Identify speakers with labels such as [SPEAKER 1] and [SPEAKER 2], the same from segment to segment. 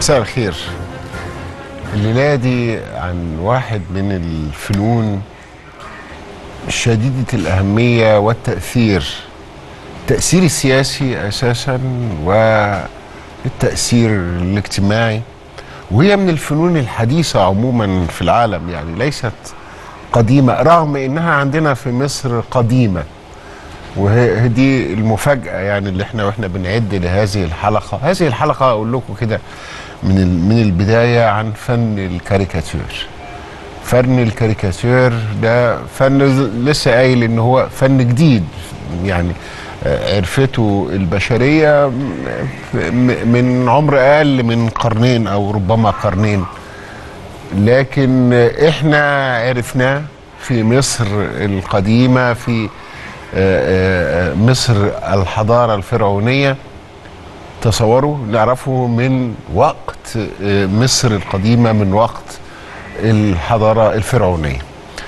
[SPEAKER 1] مساء الخير الليلة دي عن واحد من الفنون شديدة الأهمية والتأثير التأثير السياسي أساسا والتأثير الاجتماعي وهي من الفنون الحديثة عموما في العالم يعني ليست قديمة رغم إنها عندنا في مصر قديمة وهي دي المفاجأة يعني اللي احنا واحنا بنعد لهذه الحلقة هذه الحلقة أقول لكم كده من من البداية عن فن الكاريكاتير فن الكاريكاتير ده فن لسه قايل ان هو فن جديد يعني عرفته البشرية من عمر أقل من قرنين أو ربما قرنين لكن احنا عرفناه في مصر القديمة في مصر الحضارة الفرعونية تصوروا نعرفه من وقت مصر القديمة من وقت الحضارة الفرعونية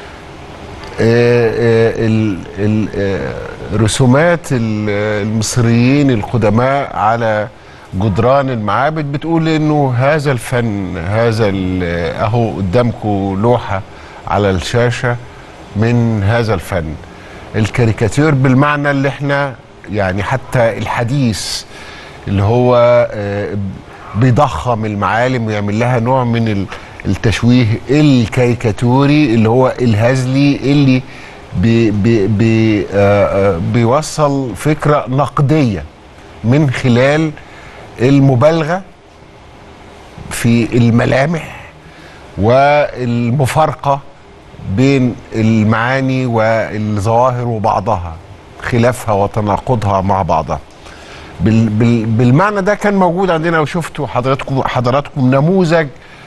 [SPEAKER 1] رسومات المصريين القدماء على جدران المعابد بتقول انه هذا الفن هذا اهو قدامكم لوحة على الشاشة من هذا الفن الكاريكاتير بالمعنى اللي احنا يعني حتى الحديث اللي هو بيضخم المعالم ويعمل لها نوع من التشويه الكاريكاتوري اللي هو الهزلي اللي بي بي بي بيوصل فكرة نقدية من خلال المبالغة في الملامح والمفارقة بين المعاني والظواهر وبعضها خلافها وتناقضها مع بعضها بال بال بالمعنى ده كان موجود عندنا وشفتوا حضراتكم حضراتكم نموذج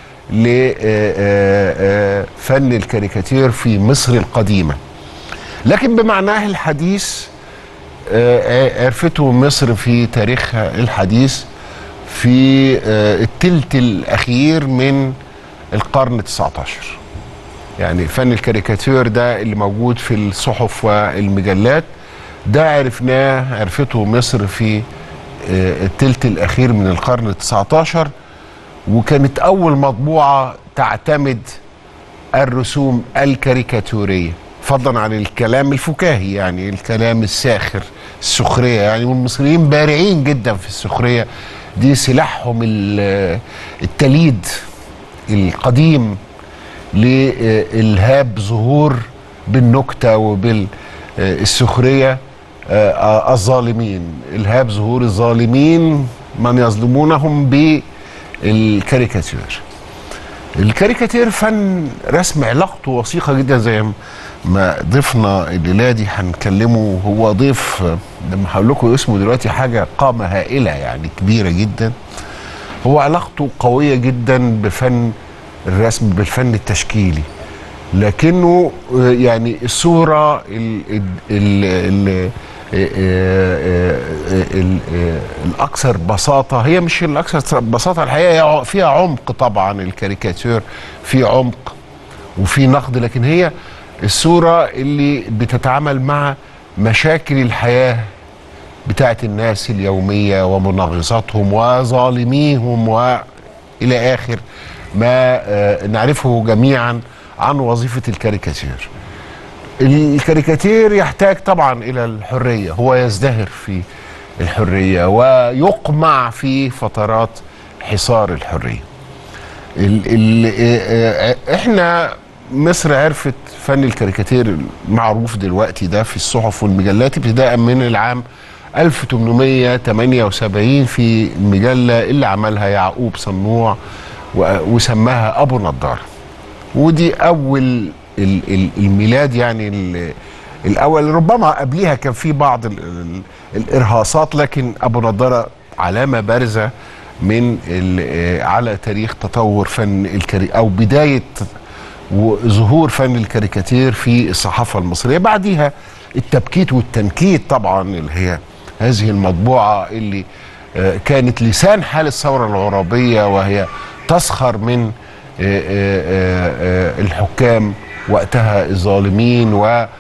[SPEAKER 1] لفن الكاريكاتير في مصر القديمة لكن بمعناه الحديث عرفته مصر في تاريخها الحديث في التلت الأخير من القرن 19 يعني فن الكاريكاتير ده اللي موجود في الصحف والمجلات ده عرفناه عرفته مصر في التلت الأخير من القرن 19 وكانت أول مطبوعة تعتمد الرسوم الكاريكاتورية فضلا عن الكلام الفكاهي يعني الكلام الساخر السخرية يعني والمصريين بارعين جدا في السخرية دي سلاحهم التليد القديم لإلهاب ظهور بالنكتة وبالسخرية الظالمين إلهاب ظهور الظالمين من يظلمونهم بالكاريكاتير الكاريكاتير فن رسم علاقته وثيقة جدا زي ما ضيفنا الليلة دي هنكلمه هو ضيف لما هقول لكم اسمه دلوقتي حاجة قامة هائلة يعني كبيرة جدا هو علاقته قوية جدا بفن الرسم بالفن التشكيلي لكنه يعني الصورة ال ال ال الاكثر بساطه هي مش الاكثر بساطه الحقيقه فيها عمق طبعا الكاريكاتير في عمق وفي نقد لكن هي الصوره اللي بتتعامل مع مشاكل الحياه بتاعت الناس اليوميه ومنغصاتهم وظالميهم والى اخر ما نعرفه جميعا عن وظيفه الكاريكاتير الكاريكاتير يحتاج طبعا الى الحريه هو يزدهر في الحريه ويقمع في فترات حصار الحريه ال ال احنا مصر عرفت فن الكاريكاتير المعروف دلوقتي ده في الصحف والمجلات ابتداء من العام 1878 في المجله اللي عملها يعقوب صنوع وسماها ابو نضاره ودي اول الميلاد يعني الاول ربما قبلها كان في بعض الارهاصات لكن ابو نضاره علامه بارزه من على تاريخ تطور فن الكاري او بدايه وظهور فن الكاريكاتير في الصحافه المصريه بعديها التبكيت والتنكيت طبعا اللي هي هذه المطبوعه اللي كانت لسان حال الثوره العرابيه وهي تسخر من الحكام وقتها الظالمين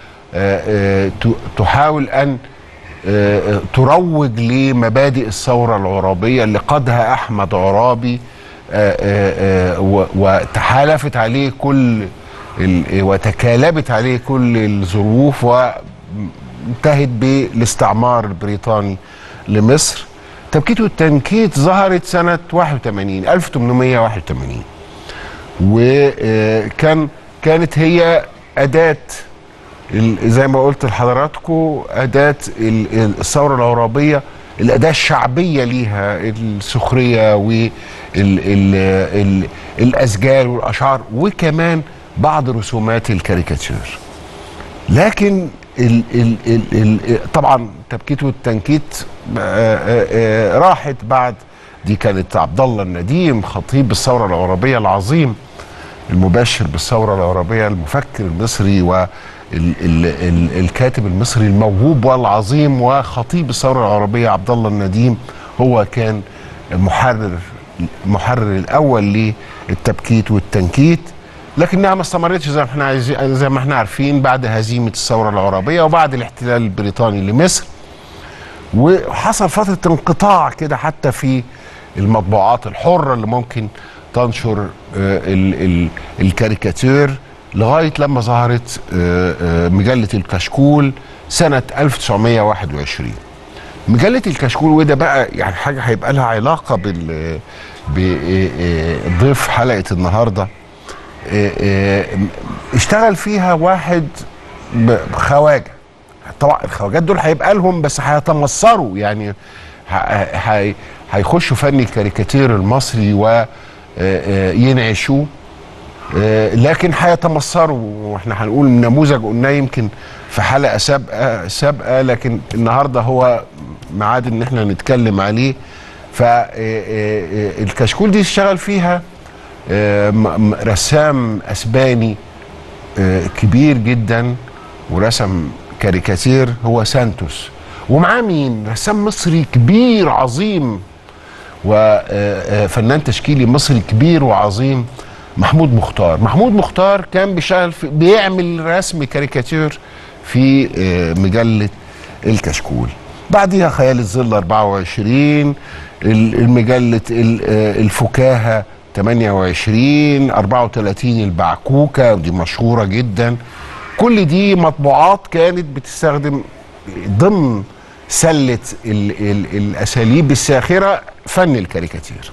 [SPEAKER 1] وتحاول ان تروج لمبادئ الثوره العرابيه اللي قادها احمد عرابي آه، آه، آه، و- وتحالفت عليه كل ال- وتكالبت عليه كل الظروف وانتهت بالاستعمار البريطاني لمصر تبكيت والتنكيت ظهرت سنة 81 1881 وكان كانت هي أداة ال- زي ما قلت لحضراتكم أداة ال- ال- الثورة العرابية الأداة الشعبية ليها السخرية والأسجال والأشعار وكمان بعض رسومات الكاريكاتير لكن ال ال ال ال طبعا تبكيت والتنكيت آه، آه، آه، راحت بعد دي كانت عبد الله النديم خطيب الثوره العربيه العظيم المبشر بالثوره العربيه المفكر المصري والكاتب المصري الموهوب والعظيم وخطيب الثوره العربيه عبد الله النديم هو كان محرر المحرر الاول للتبكيت والتنكيت لكنها ما استمرتش زي ما احنا عايزين زي ما احنا عارفين بعد هزيمه الثوره العربيه وبعد الاحتلال البريطاني لمصر وحصل فتره انقطاع كده حتى في المطبوعات الحره اللي ممكن تنشر آه، ال- ال- الكاريكاتير لغايه لما ظهرت آه، آه، مجله الكشكول سنه 1921 مجله الكشكول وده بقى يعني حاجه هيبقى لها علاقه بال بضيف حلقه النهارده آه، آه، اشتغل فيها واحد ب- خواجه طبعا الخواجات دول هيبقى لهم بس هيتمصروا يعني ه- ه- هيخشوا فن الكاريكاتير المصري وينعشوه لكن هيتمصروا واحنا هنقول نموذج قلناه يمكن في حلقه سابقه سابقه لكن النهارده هو ميعاد ان احنا نتكلم عليه فالكشكول دي اشتغل فيها آه، م- م- رسام اسباني آه، كبير جدا ورسم كاريكاتير هو سانتوس ومعاه مين رسام مصري كبير عظيم وفنان تشكيلي مصري كبير وعظيم محمود مختار محمود مختار كان بيشتغل في بيعمل رسم كاريكاتير في آه، مجلة الكشكول بعديها خيال الظل 24 ال- المجلة ال- آه، الفكاهة 28 34 البعكوكة ودي مشهورة جدا كل دي مطبوعات كانت بتستخدم ضمن سلة ال ال الأساليب الساخرة فن الكاريكاتير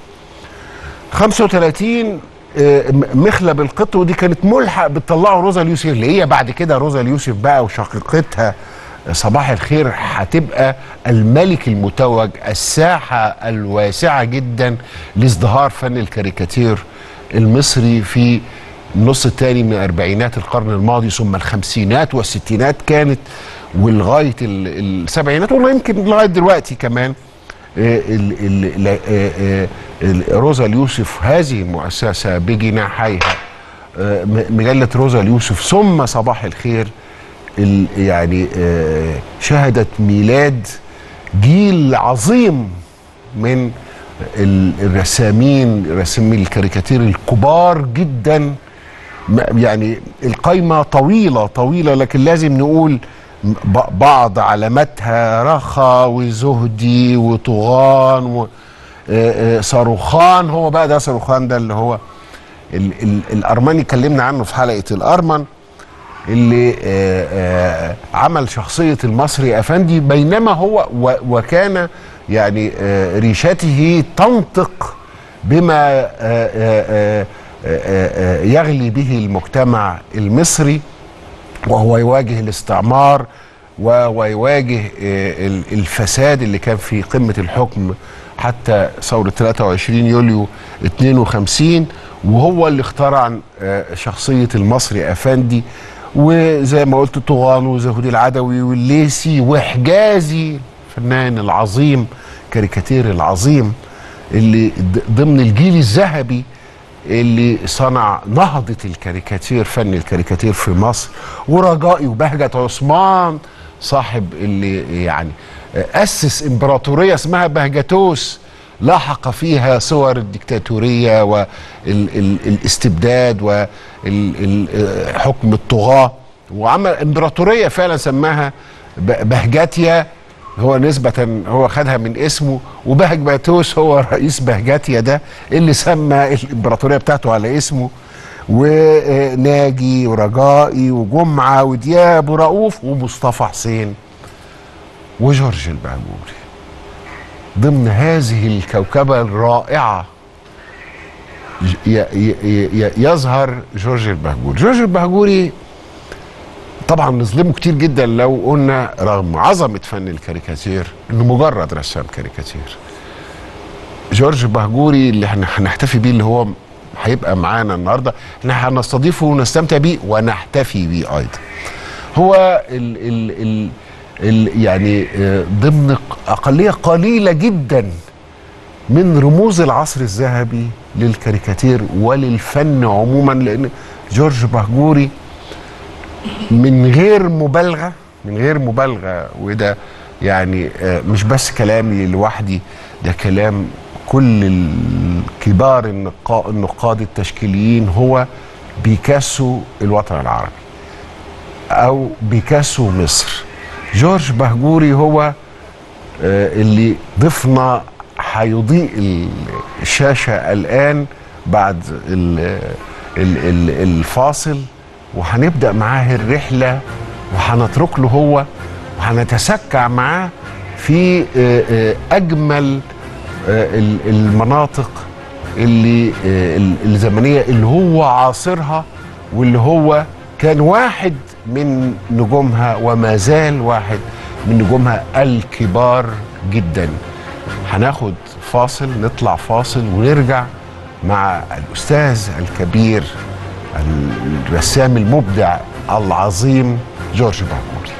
[SPEAKER 1] 35 آه، م- مخلب القط ودي كانت ملحق بتطلعه روزا اليوسف اللي هي بعد كده روزا اليوسف بقى وشقيقتها صباح الخير هتبقى الملك المتوج الساحة الواسعة جدا لازدهار فن الكاريكاتير المصري في النص الثاني من أربعينات القرن الماضي ثم الخمسينات والستينات كانت ولغاية ال- السبعينات والله يمكن لغاية دلوقتي كمان آه، ال- ال- ال- آه، آه، ال- روزا اليوسف هذه المؤسسة بجناحيها آه، م- مجلة روزا اليوسف ثم صباح الخير ال- يعني آه، شهدت ميلاد جيل عظيم من ال- الرسامين رسامي الكاريكاتير الكبار جدا م- يعني القايمة طويلة طويلة لكن لازم نقول ب- بعض علاماتها رخا وزهدي وطغان و آه، آه، صاروخان هو بقى ده صاروخان ده اللي هو ال ال الأرمني اتكلمنا عنه في حلقة الأرمن اللي آه، آه، عمل شخصية المصري أفندي بينما هو و- وكان يعني آه، ريشته تنطق بما آه، آه، آه، آه، آه، يغلي به المجتمع المصري وهو يواجه الاستعمار وهو يواجه آه، ال- الفساد اللي كان في قمة الحكم حتى ثورة 23 يوليو 52 وهو اللي اخترع آه، شخصية المصري أفندي وزي ما قلت طغان وزهودي العدوي والليسي وحجازي الفنان العظيم كاريكاتير العظيم اللي ض- ضمن الجيل الذهبي اللي صنع نهضة الكاريكاتير فن الكاريكاتير في مصر ورجائي وبهجة عثمان صاحب اللي يعني أسس إمبراطورية اسمها بهجتوس لاحق فيها صور الدكتاتورية والاستبداد وحكم الطغاة وعمل إمبراطورية فعلا سماها ب- بهجاتيا هو نسبة هو خدها من اسمه وبهج باتوس هو رئيس بهجاتيا ده اللي سمى الامبراطورية بتاعته على اسمه وناجي ورجائي وجمعة ودياب ورؤوف ومصطفى حسين وجورج البهجوري ضمن هذه الكوكبة الرائعة ي- ي- ي- يظهر جورج البهجوري جورج البهجوري طبعا نظلمه كتير جدا لو قلنا رغم عظمة فن الكاريكاتير انه مجرد رسام كاريكاتير جورج بهجوري اللي احنا هنحتفي بيه اللي هو هيبقى معانا النهارده احنا هنستضيفه ونستمتع بيه ونحتفي بيه ايضا هو ال ال ال ال يعني آه، ضمن اقليه قليله جدا من رموز العصر الذهبي للكاريكاتير وللفن عموما لان جورج بهجوري من غير مبالغه من غير مبالغه وده يعني آه، مش بس كلامي لوحدي ده كلام كل الكبار النقا- النقاد التشكيليين هو بيكاسو الوطن العربي او بيكاسو مصر جورج بهجوري هو آه، اللي ضيفنا هيضيء ال- الشاشه الان بعد ال- ال- ال- الفاصل وهنبدا معاه الرحله وهنترك له هو وهنتسكع معاه في آه، آه، اجمل آه، ال- المناطق اللي آه، ال- الزمنيه اللي هو عاصرها واللي هو كان واحد من نجومها وما زال واحد من نجومها الكبار جدا هناخد فاصل نطلع فاصل ونرجع مع الاستاذ الكبير الرسام المبدع العظيم جورج بهجوري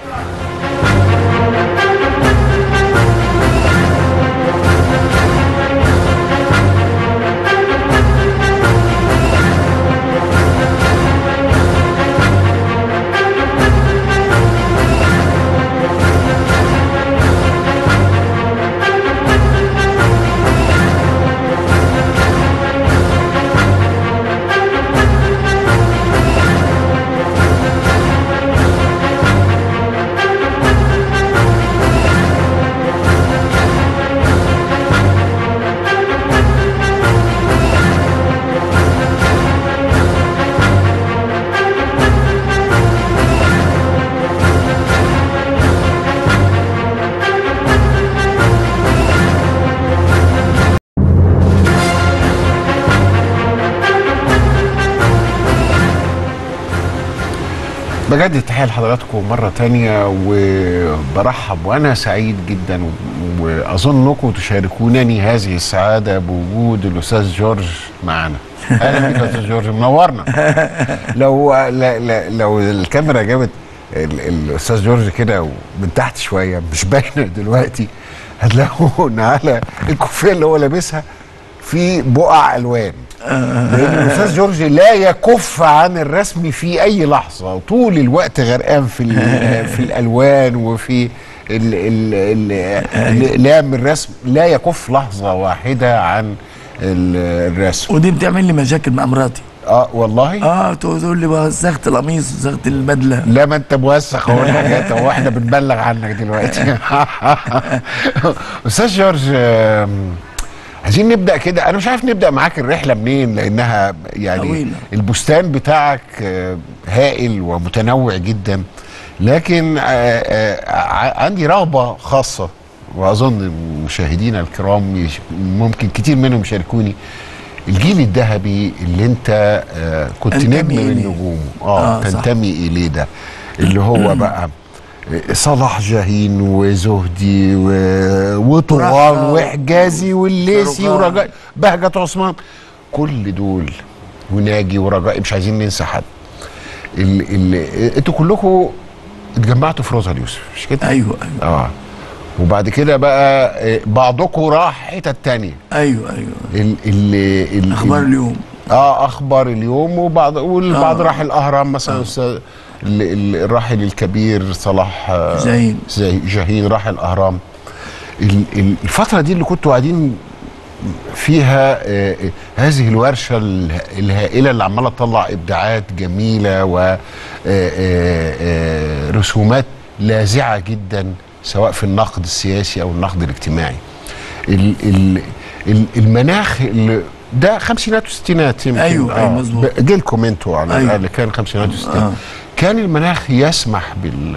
[SPEAKER 1] بجد التحية لحضراتكم مرة تانية وبرحب وأنا سعيد جدا وأظنكم تشاركونني هذه السعادة بوجود الأستاذ جورج معنا أهلا بك يا أستاذ جورج منورنا لو لا لا لو الكاميرا جابت ال- الأستاذ جورج كده من تحت شوية مش باينة دلوقتي هتلاقوا إن على الكوفية اللي هو لابسها في بقع ألوان لان الاستاذ جورج لا يكف عن الرسم في اي لحظه طول الوقت غرقان في ال- في الالوان وفي ال- ال- ال- الاقلام الرسم لا يكف لحظه واحده عن ال- الرسم
[SPEAKER 2] ودي بتعمل لي مشاكل مع مراتي
[SPEAKER 1] اه والله
[SPEAKER 2] اه تقول لي وسخت القميص وسخت البدله
[SPEAKER 1] لا ما انت موسخ اهو الحاجات هو احنا بنبلغ عنك دلوقتي استاذ جورج آم، عايزين نبدا كده انا مش عارف نبدا معاك الرحله منين لانها يعني
[SPEAKER 2] طويلة.
[SPEAKER 1] البستان بتاعك آه، هائل ومتنوع جدا لكن آه، آه، ع- عندي رغبه خاصه واظن مشاهدينا الكرام يش- ممكن كتير منهم يشاركوني الجيل الذهبي اللي انت آه، كنت
[SPEAKER 2] أنتمي
[SPEAKER 1] نجم من
[SPEAKER 2] إليه.
[SPEAKER 1] نجومه اه,
[SPEAKER 2] آه، صح.
[SPEAKER 1] تنتمي اليه ده اللي هو بقى صلاح جاهين وزهدي و... وطغان
[SPEAKER 2] ورحمة
[SPEAKER 1] وحجازي والليسي
[SPEAKER 2] ورجاء.
[SPEAKER 1] ورجاء بهجة عثمان كل دول وناجي ورجاء مش عايزين ننسى حد ال... ال... انتوا كلكم اتجمعتوا في روزا اليوسف مش كده؟
[SPEAKER 2] ايوه ايوه
[SPEAKER 1] اه وبعد كده بقى آه، بعضكم راح حتت تانية
[SPEAKER 2] ايوه ايوه
[SPEAKER 1] ال... ال... ال...
[SPEAKER 2] اخبار
[SPEAKER 1] ال-
[SPEAKER 2] اليوم
[SPEAKER 1] اه اخبار اليوم وبعض والبعض
[SPEAKER 2] آه.
[SPEAKER 1] راح الاهرام مثلا أستاذ ال- ال- الراحل الكبير صلاح آه،
[SPEAKER 2] جاهين.
[SPEAKER 1] زي جاهين راح الاهرام ال- ال- الفتره دي اللي كنتوا قاعدين فيها آه، آه، هذه الورشه اله- الهائله اللي عماله تطلع ابداعات جميله ورسومات لاذعه جدا سواء في النقد السياسي او النقد الاجتماعي ال ال ال المناخ اللي ده خمسينات وستينات يمكن
[SPEAKER 2] أيوة، أيوة، مظبوط.
[SPEAKER 1] ب- جيلكم انتوا على
[SPEAKER 2] أيوة.
[SPEAKER 1] الاقل كان خمسينات وستينات
[SPEAKER 2] آه.
[SPEAKER 1] كان المناخ يسمح بال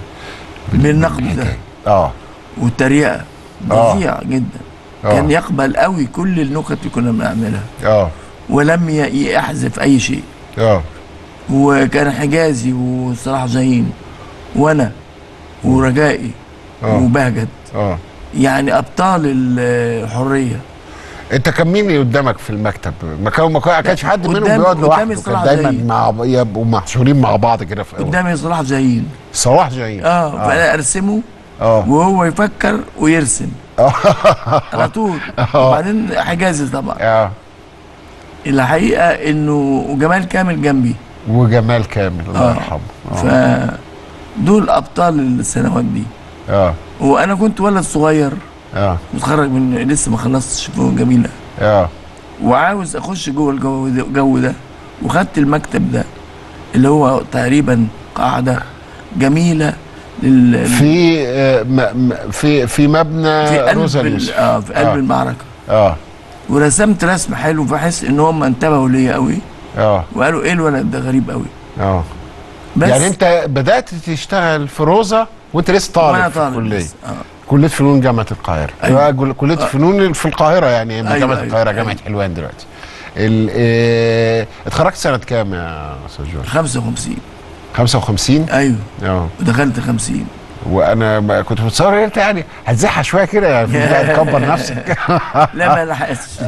[SPEAKER 2] بالنقد ده
[SPEAKER 1] اه
[SPEAKER 2] والتريقه
[SPEAKER 1] آه.
[SPEAKER 2] فظيع جدا
[SPEAKER 1] آه.
[SPEAKER 2] كان يقبل قوي كل النكت اللي كنا بنعملها
[SPEAKER 1] اه
[SPEAKER 2] ولم ي- يحذف اي شيء
[SPEAKER 1] اه
[SPEAKER 2] وكان حجازي وصلاح جاهين وانا ورجائي
[SPEAKER 1] آه.
[SPEAKER 2] وبهجت
[SPEAKER 1] اه
[SPEAKER 2] يعني ابطال الحريه
[SPEAKER 1] انت كان مين اللي قدامك في المكتب؟ ما كان ما كانش حد منهم
[SPEAKER 2] قدام-
[SPEAKER 1] بيقعد
[SPEAKER 2] قدامي
[SPEAKER 1] لوحده كان
[SPEAKER 2] صلاح
[SPEAKER 1] دايما
[SPEAKER 2] زاهين.
[SPEAKER 1] مع يبقوا محشورين مع بعض كده في
[SPEAKER 2] قدامي صلاح جاهين
[SPEAKER 1] صلاح جايين
[SPEAKER 2] اه فانا ارسمه
[SPEAKER 1] اه
[SPEAKER 2] وهو يفكر ويرسم على طول وبعدين حجازي طبعا
[SPEAKER 1] اه
[SPEAKER 2] الحقيقه انه وجمال كامل جنبي
[SPEAKER 1] وجمال كامل الله
[SPEAKER 2] آه.
[SPEAKER 1] يرحمه
[SPEAKER 2] ف
[SPEAKER 1] اه
[SPEAKER 2] دول ابطال السنوات دي
[SPEAKER 1] اه
[SPEAKER 2] وانا كنت ولد صغير
[SPEAKER 1] اه
[SPEAKER 2] متخرج من لسه ما خلصتش فنون جميله
[SPEAKER 1] اه
[SPEAKER 2] وعاوز اخش جوه الجو ده, الجو ده وخدت المكتب ده اللي هو تقريبا قاعده جميله لل
[SPEAKER 1] في آه م- م- في في مبنى
[SPEAKER 2] في قلب
[SPEAKER 1] روزا
[SPEAKER 2] ال-
[SPEAKER 1] اليوسف
[SPEAKER 2] اه في قلب
[SPEAKER 1] آه.
[SPEAKER 2] المعركه
[SPEAKER 1] اه
[SPEAKER 2] ورسمت رسم حلو بحس ان هم انتبهوا ليا قوي
[SPEAKER 1] اه
[SPEAKER 2] وقالوا ايه الولد ده غريب قوي
[SPEAKER 1] اه
[SPEAKER 2] بس
[SPEAKER 1] يعني انت بدات تشتغل في روزا وانت لسه طالب
[SPEAKER 2] وانا
[SPEAKER 1] في
[SPEAKER 2] طالب
[SPEAKER 1] الكليه
[SPEAKER 2] لسه. آه.
[SPEAKER 1] كليه فنون جامعه القاهره
[SPEAKER 2] أيوة.
[SPEAKER 1] أيوة. كليه فنون في القاهره يعني من
[SPEAKER 2] أيوة،
[SPEAKER 1] جامعه
[SPEAKER 2] أيوة،
[SPEAKER 1] القاهره
[SPEAKER 2] أيوة.
[SPEAKER 1] جامعه حلوان دلوقتي ال- آه، اتخرجت سنه كام يا استاذ جورج
[SPEAKER 2] 55
[SPEAKER 1] 55
[SPEAKER 2] ايوه
[SPEAKER 1] اه
[SPEAKER 2] ودخلت 50
[SPEAKER 1] وانا ما كنت متصور انت يعني هتزحها شويه كده يعني في البداية تكبر نفسك
[SPEAKER 2] لا ما لحقتش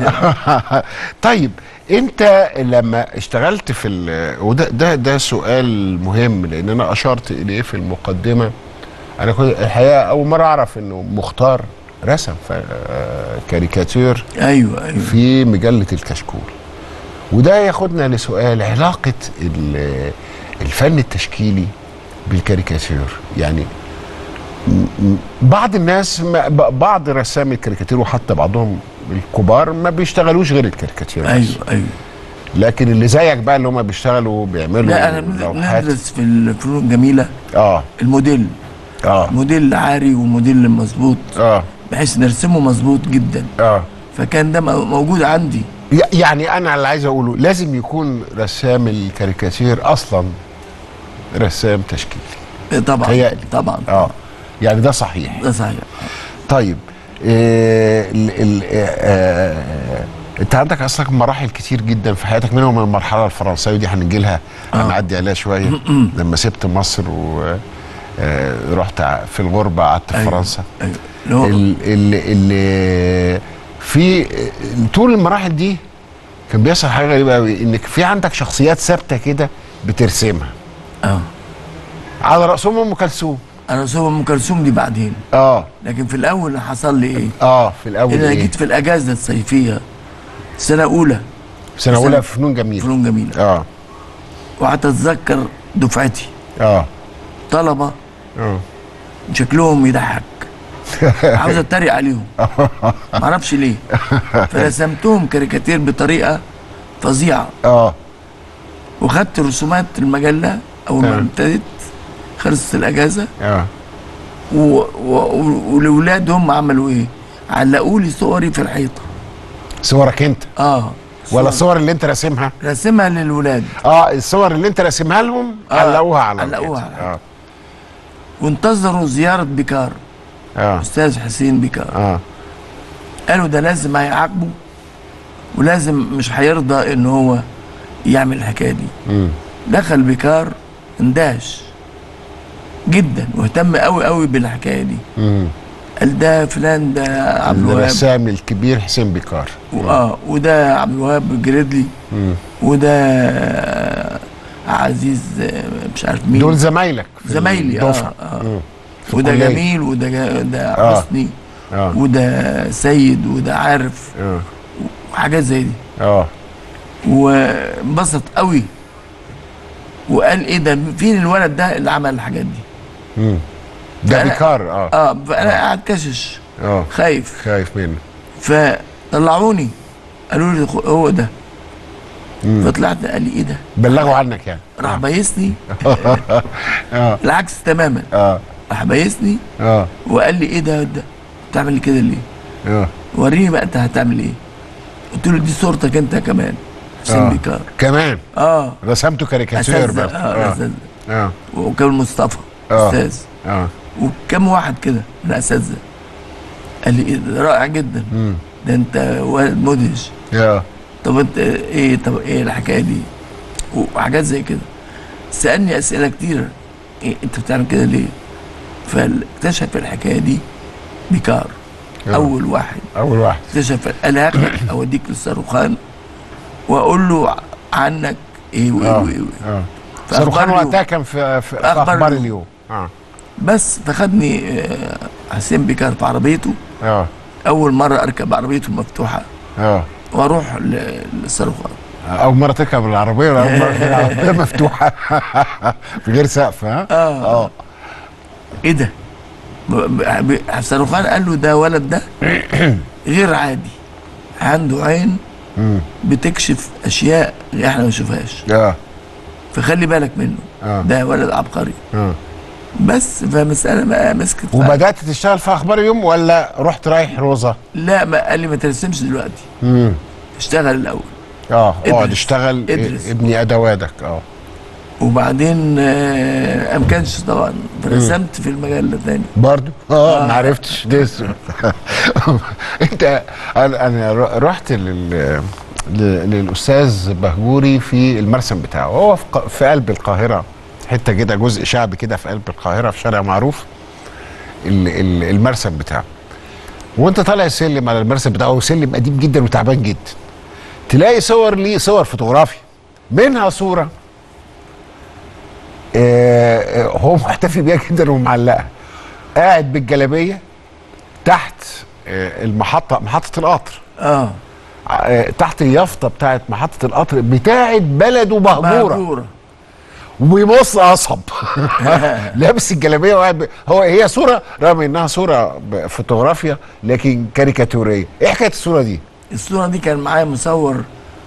[SPEAKER 1] طيب انت لما اشتغلت في ال- وده ده ده سؤال مهم لان انا اشرت اليه في المقدمه انا كنت الحقيقه اول مره اعرف انه مختار رسم ف- آه، كاريكاتير
[SPEAKER 2] ايوه ايوه
[SPEAKER 1] في مجله الكشكول وده ياخدنا لسؤال علاقه ال- الفن التشكيلي بالكاريكاتير يعني م- م- بعض الناس ما- ب- بعض رسامي الكاريكاتير وحتى بعضهم الكبار ما بيشتغلوش غير الكاريكاتير بس.
[SPEAKER 2] ايوه ايوه
[SPEAKER 1] لكن اللي زيك بقى اللي هم بيشتغلوا بيعملوا
[SPEAKER 2] لا انا بن-
[SPEAKER 1] لوحات
[SPEAKER 2] ندرس في الفنون الجميله
[SPEAKER 1] اه
[SPEAKER 2] الموديل
[SPEAKER 1] اه
[SPEAKER 2] موديل عاري وموديل مظبوط
[SPEAKER 1] اه
[SPEAKER 2] بحيث نرسمه مظبوط جدا
[SPEAKER 1] اه
[SPEAKER 2] فكان ده مو- موجود عندي
[SPEAKER 1] ي- يعني انا اللي عايز اقوله لازم يكون رسام الكاريكاتير اصلا رسام تشكيلي
[SPEAKER 2] طبعا
[SPEAKER 1] تهيألي.
[SPEAKER 2] طبعا
[SPEAKER 1] اه يعني ده صحيح
[SPEAKER 2] ده صحيح
[SPEAKER 1] طيب آه ال ال آه آه انت عندك اصلا مراحل كتير جدا في حياتك منهم المرحله الفرنساويه دي هنجي لها هنعدي عليها شويه لما سبت مصر ورحت في الغربه قعدت في
[SPEAKER 2] أيوة.
[SPEAKER 1] فرنسا
[SPEAKER 2] ايوه اللي هو
[SPEAKER 1] ال ال ال في طول المراحل دي كان بيحصل حاجه غريبه قوي انك في عندك شخصيات ثابته كده بترسمها
[SPEAKER 2] اه
[SPEAKER 1] على راسهم ام كلثوم
[SPEAKER 2] انا سوى ام كلثوم دي بعدين
[SPEAKER 1] اه
[SPEAKER 2] لكن في الاول حصل لي ايه؟
[SPEAKER 1] اه في الاول
[SPEAKER 2] ان انا
[SPEAKER 1] ايه
[SPEAKER 2] جيت في الاجازه الصيفيه سنه اولى
[SPEAKER 1] سنه
[SPEAKER 2] سنة-
[SPEAKER 1] اولى فنون جميله
[SPEAKER 2] فنون جميله
[SPEAKER 1] اه
[SPEAKER 2] وقعدت اتذكر دفعتي
[SPEAKER 1] اه
[SPEAKER 2] طلبه
[SPEAKER 1] اه
[SPEAKER 2] شكلهم يضحك عاوز اتريق عليهم معرفش ليه فرسمتهم كاريكاتير بطريقه فظيعه
[SPEAKER 1] اه
[SPEAKER 2] وخدت رسومات المجله اول ما
[SPEAKER 1] آه.
[SPEAKER 2] ابتدت خلصت الاجازه
[SPEAKER 1] اه
[SPEAKER 2] و- و- والولاد هم عملوا ايه؟ علقوا لي صوري في الحيطه
[SPEAKER 1] صورك انت
[SPEAKER 2] اه
[SPEAKER 1] ولا
[SPEAKER 2] صور
[SPEAKER 1] الصور اللي انت راسمها
[SPEAKER 2] راسمها للولاد
[SPEAKER 1] اه الصور اللي انت راسمها لهم
[SPEAKER 2] آه،
[SPEAKER 1] علقوها على
[SPEAKER 2] علقوها
[SPEAKER 1] الحيطة.
[SPEAKER 2] على
[SPEAKER 1] اه
[SPEAKER 2] وانتظروا زياره بيكار
[SPEAKER 1] اه
[SPEAKER 2] استاذ حسين بيكار
[SPEAKER 1] اه
[SPEAKER 2] قالوا ده لازم هيعاقبه ولازم مش هيرضى ان هو يعمل الحكايه دي
[SPEAKER 1] مم.
[SPEAKER 2] دخل بيكار اندهش جدا واهتم قوي قوي بالحكايه دي
[SPEAKER 1] مم.
[SPEAKER 2] قال ده فلان ده عبد الوهاب
[SPEAKER 1] الرسام الكبير حسين بيكار
[SPEAKER 2] اه وده عبد الوهاب جريدلي
[SPEAKER 1] مم.
[SPEAKER 2] وده عزيز آه، مش عارف مين
[SPEAKER 1] دول زمايلك في
[SPEAKER 2] زمايلي اه,
[SPEAKER 1] الدفعة.
[SPEAKER 2] آه.
[SPEAKER 1] مم. في
[SPEAKER 2] وده
[SPEAKER 1] الكلية.
[SPEAKER 2] جميل وده جا- ده
[SPEAKER 1] آه.
[SPEAKER 2] حسني
[SPEAKER 1] اه
[SPEAKER 2] وده سيد وده عارف
[SPEAKER 1] اه
[SPEAKER 2] وحاجات زي دي
[SPEAKER 1] اه
[SPEAKER 2] وانبسط قوي وقال ايه ده فين الولد ده اللي عمل الحاجات دي
[SPEAKER 1] مم. ده
[SPEAKER 2] فأنا-
[SPEAKER 1] بيكار اه
[SPEAKER 2] اه فانا قاعد كشش
[SPEAKER 1] اه
[SPEAKER 2] خايف
[SPEAKER 1] خايف منه
[SPEAKER 2] فطلعوني قالوا لي خ- هو ده
[SPEAKER 1] مم.
[SPEAKER 2] فطلعت قال لي ايه ده
[SPEAKER 1] بلغوا عنك يعني
[SPEAKER 2] راح بايسني
[SPEAKER 1] اه
[SPEAKER 2] العكس تماما
[SPEAKER 1] اه
[SPEAKER 2] راح بايسني
[SPEAKER 1] اه
[SPEAKER 2] وقال لي ايه ده ده بتعمل لي كده ليه
[SPEAKER 1] اه
[SPEAKER 2] وريني بقى انت هتعمل ايه قلت له دي صورتك انت كمان حسين
[SPEAKER 1] آه.
[SPEAKER 2] بيكار
[SPEAKER 1] كمان
[SPEAKER 2] اه
[SPEAKER 1] رسمته كاريكاتير
[SPEAKER 2] اساتذه
[SPEAKER 1] بقى
[SPEAKER 2] اه
[SPEAKER 1] اه
[SPEAKER 2] اساتذه
[SPEAKER 1] اه
[SPEAKER 2] وكان مصطفى
[SPEAKER 1] آه.
[SPEAKER 2] استاذ
[SPEAKER 1] اه
[SPEAKER 2] وكم واحد كده من الاساتذه قال لي إيه ده رائع جدا
[SPEAKER 1] مم.
[SPEAKER 2] ده انت ولد مدهش
[SPEAKER 1] اه
[SPEAKER 2] طب انت ايه طب ايه الحكايه دي وحاجات زي كده سالني اسئله كتيره إيه انت بتعمل كده ليه فاكتشف الحكايه دي بيكار
[SPEAKER 1] آه.
[SPEAKER 2] اول واحد
[SPEAKER 1] اول واحد
[SPEAKER 2] اكتشف قال هاخدك اوديك للصاروخان واقول له عنك ايه وايه
[SPEAKER 1] اه
[SPEAKER 2] وايه, وإيه.
[SPEAKER 1] اه
[SPEAKER 2] في
[SPEAKER 1] صاروخان
[SPEAKER 2] أخبار
[SPEAKER 1] وقتها كان في, في, في
[SPEAKER 2] أخبار
[SPEAKER 1] اخبار
[SPEAKER 2] اليوم.
[SPEAKER 1] اليوم اه
[SPEAKER 2] بس فخدني آه، حسين بيكار في عربيته
[SPEAKER 1] اه
[SPEAKER 2] اول مره اركب عربيته المفتوحه
[SPEAKER 1] اه
[SPEAKER 2] واروح ل- للصاروخان
[SPEAKER 1] اول مره تركب العربيه ولا اول مره تركب العربيه مفتوحه في غير سقف ها
[SPEAKER 2] اه
[SPEAKER 1] اه
[SPEAKER 2] ايه ده ب- ب- ب- صاروخان قال له ده ولد ده غير عادي عنده عين
[SPEAKER 1] مم.
[SPEAKER 2] بتكشف اشياء احنا ما نشوفهاش
[SPEAKER 1] اه
[SPEAKER 2] فخلي بالك منه
[SPEAKER 1] اه
[SPEAKER 2] ده ولد عبقري
[SPEAKER 1] اه
[SPEAKER 2] بس فمسألة بقى مسكت في-
[SPEAKER 1] وبدات تشتغل في اخبار اليوم ولا رحت رايح روزه
[SPEAKER 2] لا ما قال لي ما ترسمش دلوقتي
[SPEAKER 1] امم
[SPEAKER 2] اشتغل الاول
[SPEAKER 1] اه
[SPEAKER 2] ادرس.
[SPEAKER 1] اقعد اشتغل
[SPEAKER 2] ادرس.
[SPEAKER 1] ابني ادواتك اه
[SPEAKER 2] وبعدين آه، ما كانش طبعا رسمت في المجال ده تاني
[SPEAKER 1] برضو اه
[SPEAKER 2] آه.
[SPEAKER 1] ما عرفتش لسه انت انا أنا ر- رحت لل ل- للاستاذ بهجوري في المرسم بتاعه هو في ق- في قلب القاهره حته كده جزء شعبي كده في قلب القاهره في شارع معروف ال- ال- المرسم بتاعه وانت طالع السلم على المرسم بتاعه هو سلم قديم جدا وتعبان جدا تلاقي صور ليه صور فوتوغرافيا منها صوره آه، آه، هو محتفي بيها جدا ومعلقها قاعد بالجلابيه تحت آه، المحطه محطه القطر
[SPEAKER 2] اه
[SPEAKER 1] آه، تحت اليافطه بتاعت محطه القطر بتاعت بلده مهجوره
[SPEAKER 2] مهجورة
[SPEAKER 1] وبيبص قصب لابس الجلابيه وقاعد ب- هو هي صوره رغم انها صوره ب- فوتوغرافيا لكن كاريكاتوريه ايه حكايه الصوره دي
[SPEAKER 2] الصورة دي كان معايا مصور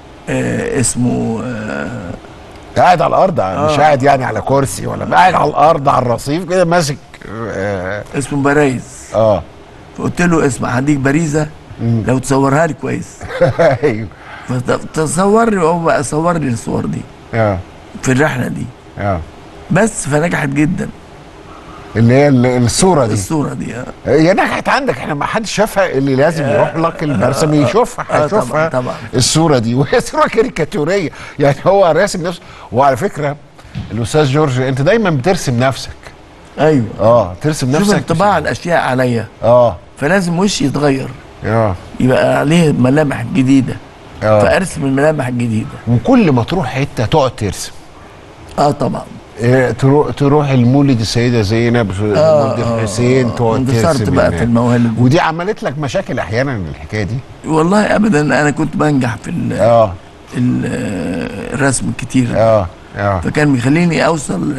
[SPEAKER 2] آه اسمه آه
[SPEAKER 1] قاعد على الارض مش
[SPEAKER 2] آه.
[SPEAKER 1] قاعد يعني على كرسي ولا قاعد على الارض على الرصيف كده ماسك اه,
[SPEAKER 2] اسمه برايز
[SPEAKER 1] آه.
[SPEAKER 2] فقلت له اسمع هديك باريزة لو تصورها لي كويس
[SPEAKER 1] ايوه
[SPEAKER 2] فتصور لي وهو بقى صور لي الصور دي
[SPEAKER 1] اه
[SPEAKER 2] في الرحلة دي
[SPEAKER 1] اه
[SPEAKER 2] بس فنجحت جدا
[SPEAKER 1] اللي هي ال- الصوره دي
[SPEAKER 2] الصورة دي آه.
[SPEAKER 1] هي نجحت عندك احنا ما حدش شافها اللي لازم يروح لك المرسم يشوفها
[SPEAKER 2] آه،
[SPEAKER 1] هيشوفها
[SPEAKER 2] طبعاً، طبعاً.
[SPEAKER 1] الصوره دي وهي صوره كاريكاتوريه يعني هو راسم نفسه وعلى فكره الاستاذ جورج انت دايما بترسم نفسك
[SPEAKER 2] ايوه
[SPEAKER 1] اه ترسم
[SPEAKER 2] شوف
[SPEAKER 1] نفسك
[SPEAKER 2] انطباع الاشياء عليا
[SPEAKER 1] اه
[SPEAKER 2] فلازم وشي يتغير
[SPEAKER 1] اه
[SPEAKER 2] يبقى عليه ملامح جديدة
[SPEAKER 1] اه
[SPEAKER 2] فارسم الملامح الجديدة
[SPEAKER 1] وكل ما تروح حته تقعد ترسم
[SPEAKER 2] اه طبعا
[SPEAKER 1] إيه، تروح تروح المولد السيده زينب مولد الحسين تقعد
[SPEAKER 2] انتصرت
[SPEAKER 1] ترسم
[SPEAKER 2] بقى
[SPEAKER 1] هناك.
[SPEAKER 2] في الموالد
[SPEAKER 1] ودي عملت لك مشاكل احيانا الحكايه دي
[SPEAKER 2] والله ابدا انا كنت بنجح في ال
[SPEAKER 1] اه
[SPEAKER 2] ال الرسم الكتير
[SPEAKER 1] اه اه
[SPEAKER 2] فكان بيخليني اوصل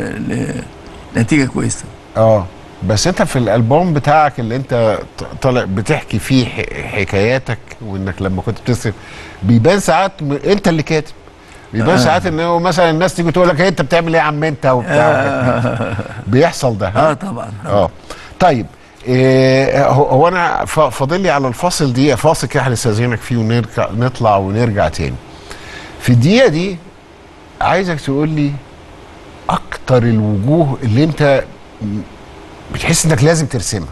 [SPEAKER 2] لنتيجه كويسه
[SPEAKER 1] اه بس انت في الالبوم بتاعك اللي انت ط- طالع بتحكي فيه ح- حكاياتك وانك لما كنت بترسم بيبان ساعات م- انت اللي كاتب بيبان آه. ساعات ان هو مثلا الناس تيجي تقول لك إيه انت بتعمل ايه يا عم انت وبتاع آه. بيحصل ده ها؟
[SPEAKER 2] اه طبعا
[SPEAKER 1] اه طيب إيه هو هو انا ف- فاضل لي على الفاصل دقيقه فاصل كده هنستاذنك فيه ونرجع نطلع ونرجع تاني في الدقيقه دي عايزك تقول لي اكتر الوجوه اللي انت م- بتحس انك لازم ترسمها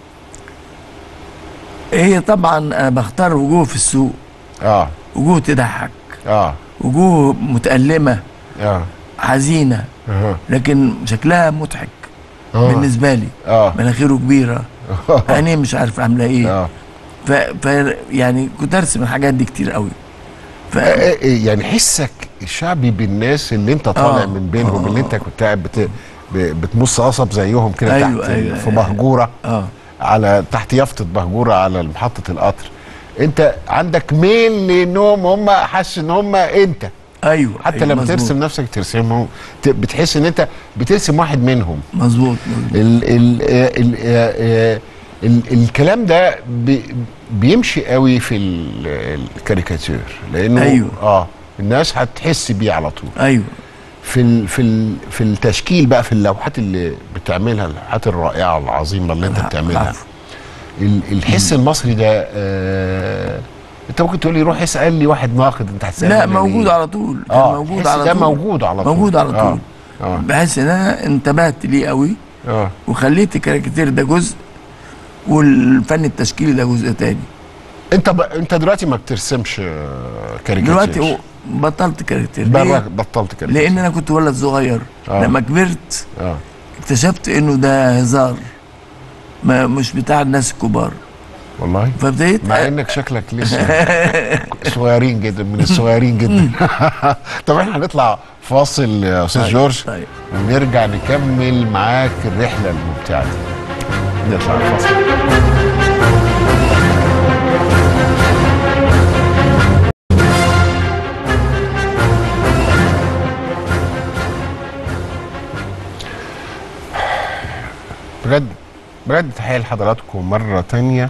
[SPEAKER 2] هي طبعا انا بختار وجوه في السوق
[SPEAKER 1] اه
[SPEAKER 2] وجوه تضحك
[SPEAKER 1] اه
[SPEAKER 2] وجوه متألمة
[SPEAKER 1] اه
[SPEAKER 2] حزينة
[SPEAKER 1] اه
[SPEAKER 2] لكن شكلها مضحك
[SPEAKER 1] آه.
[SPEAKER 2] بالنسبة لي
[SPEAKER 1] اه
[SPEAKER 2] مناخيره كبيرة عينيه مش عارف عاملة ايه
[SPEAKER 1] اه
[SPEAKER 2] ف... ف... يعني كنت ارسم الحاجات دي كتير قوي ف...
[SPEAKER 1] آه، يعني حسك الشعبي بالناس اللي انت طالع
[SPEAKER 2] آه.
[SPEAKER 1] من بينهم
[SPEAKER 2] آه.
[SPEAKER 1] اللي انت كنت قاعد بت... ب- بتمص قصب زيهم كده
[SPEAKER 2] أيوة،
[SPEAKER 1] تحت
[SPEAKER 2] أيوة،
[SPEAKER 1] في
[SPEAKER 2] أيوة.
[SPEAKER 1] مهجوره
[SPEAKER 2] اه
[SPEAKER 1] على تحت يافطه مهجوره على محطه القطر انت عندك ميل لانهم هم حاسس ان هم انت
[SPEAKER 2] ايوه
[SPEAKER 1] حتى
[SPEAKER 2] أيوة
[SPEAKER 1] لما
[SPEAKER 2] مظبوط.
[SPEAKER 1] ترسم نفسك ترسمهم ت- بتحس ان انت بترسم واحد منهم
[SPEAKER 2] مظبوط مظبوط
[SPEAKER 1] ال ال ال ال ال الكلام ده بي بيمشي قوي في ال- الكاريكاتير لانه
[SPEAKER 2] أيوة.
[SPEAKER 1] اه الناس هتحس بيه على طول
[SPEAKER 2] ايوه
[SPEAKER 1] في ال في ال في التشكيل بقى في اللوحات اللي بتعملها اللوحات الرائعه العظيمه اللي انت
[SPEAKER 2] الع-
[SPEAKER 1] بتعملها
[SPEAKER 2] العفو.
[SPEAKER 1] ال- الحس المصري ده آه انت ممكن تقول لي روح اسال لي واحد ناقد انت هتسالني
[SPEAKER 2] لا
[SPEAKER 1] أنا
[SPEAKER 2] موجود
[SPEAKER 1] ليه؟
[SPEAKER 2] على طول كان
[SPEAKER 1] اه
[SPEAKER 2] موجود
[SPEAKER 1] الحس
[SPEAKER 2] على
[SPEAKER 1] ده
[SPEAKER 2] طول
[SPEAKER 1] موجود على طول
[SPEAKER 2] موجود على طول
[SPEAKER 1] اه اه,
[SPEAKER 2] بحيث ان انا انتبهت ليه قوي
[SPEAKER 1] آه.
[SPEAKER 2] وخليت الكاريكاتير ده جزء والفن التشكيلي ده جزء تاني
[SPEAKER 1] انت ب... انت دلوقتي ما بترسمش آه، كاريكاتير
[SPEAKER 2] دلوقتي هو- بطلت كاريكاتير
[SPEAKER 1] بره
[SPEAKER 2] ليه؟
[SPEAKER 1] بطلت كاريكاتير
[SPEAKER 2] لان انا كنت ولد صغير
[SPEAKER 1] آه.
[SPEAKER 2] لما كبرت
[SPEAKER 1] اه
[SPEAKER 2] اكتشفت انه ده هزار ما مش بتاع الناس الكبار
[SPEAKER 1] والله
[SPEAKER 2] فابتديت
[SPEAKER 1] مع انك شكلك لسه صغيرين جدا من الصغيرين جدا طب احنا هنطلع فاصل يا استاذ
[SPEAKER 2] طيب،
[SPEAKER 1] جورج
[SPEAKER 2] طيب
[SPEAKER 1] ونرجع نكمل معاك الرحله الممتعه دي نطلع الفاصل بجد بجد تحية لحضراتكم مرة تانية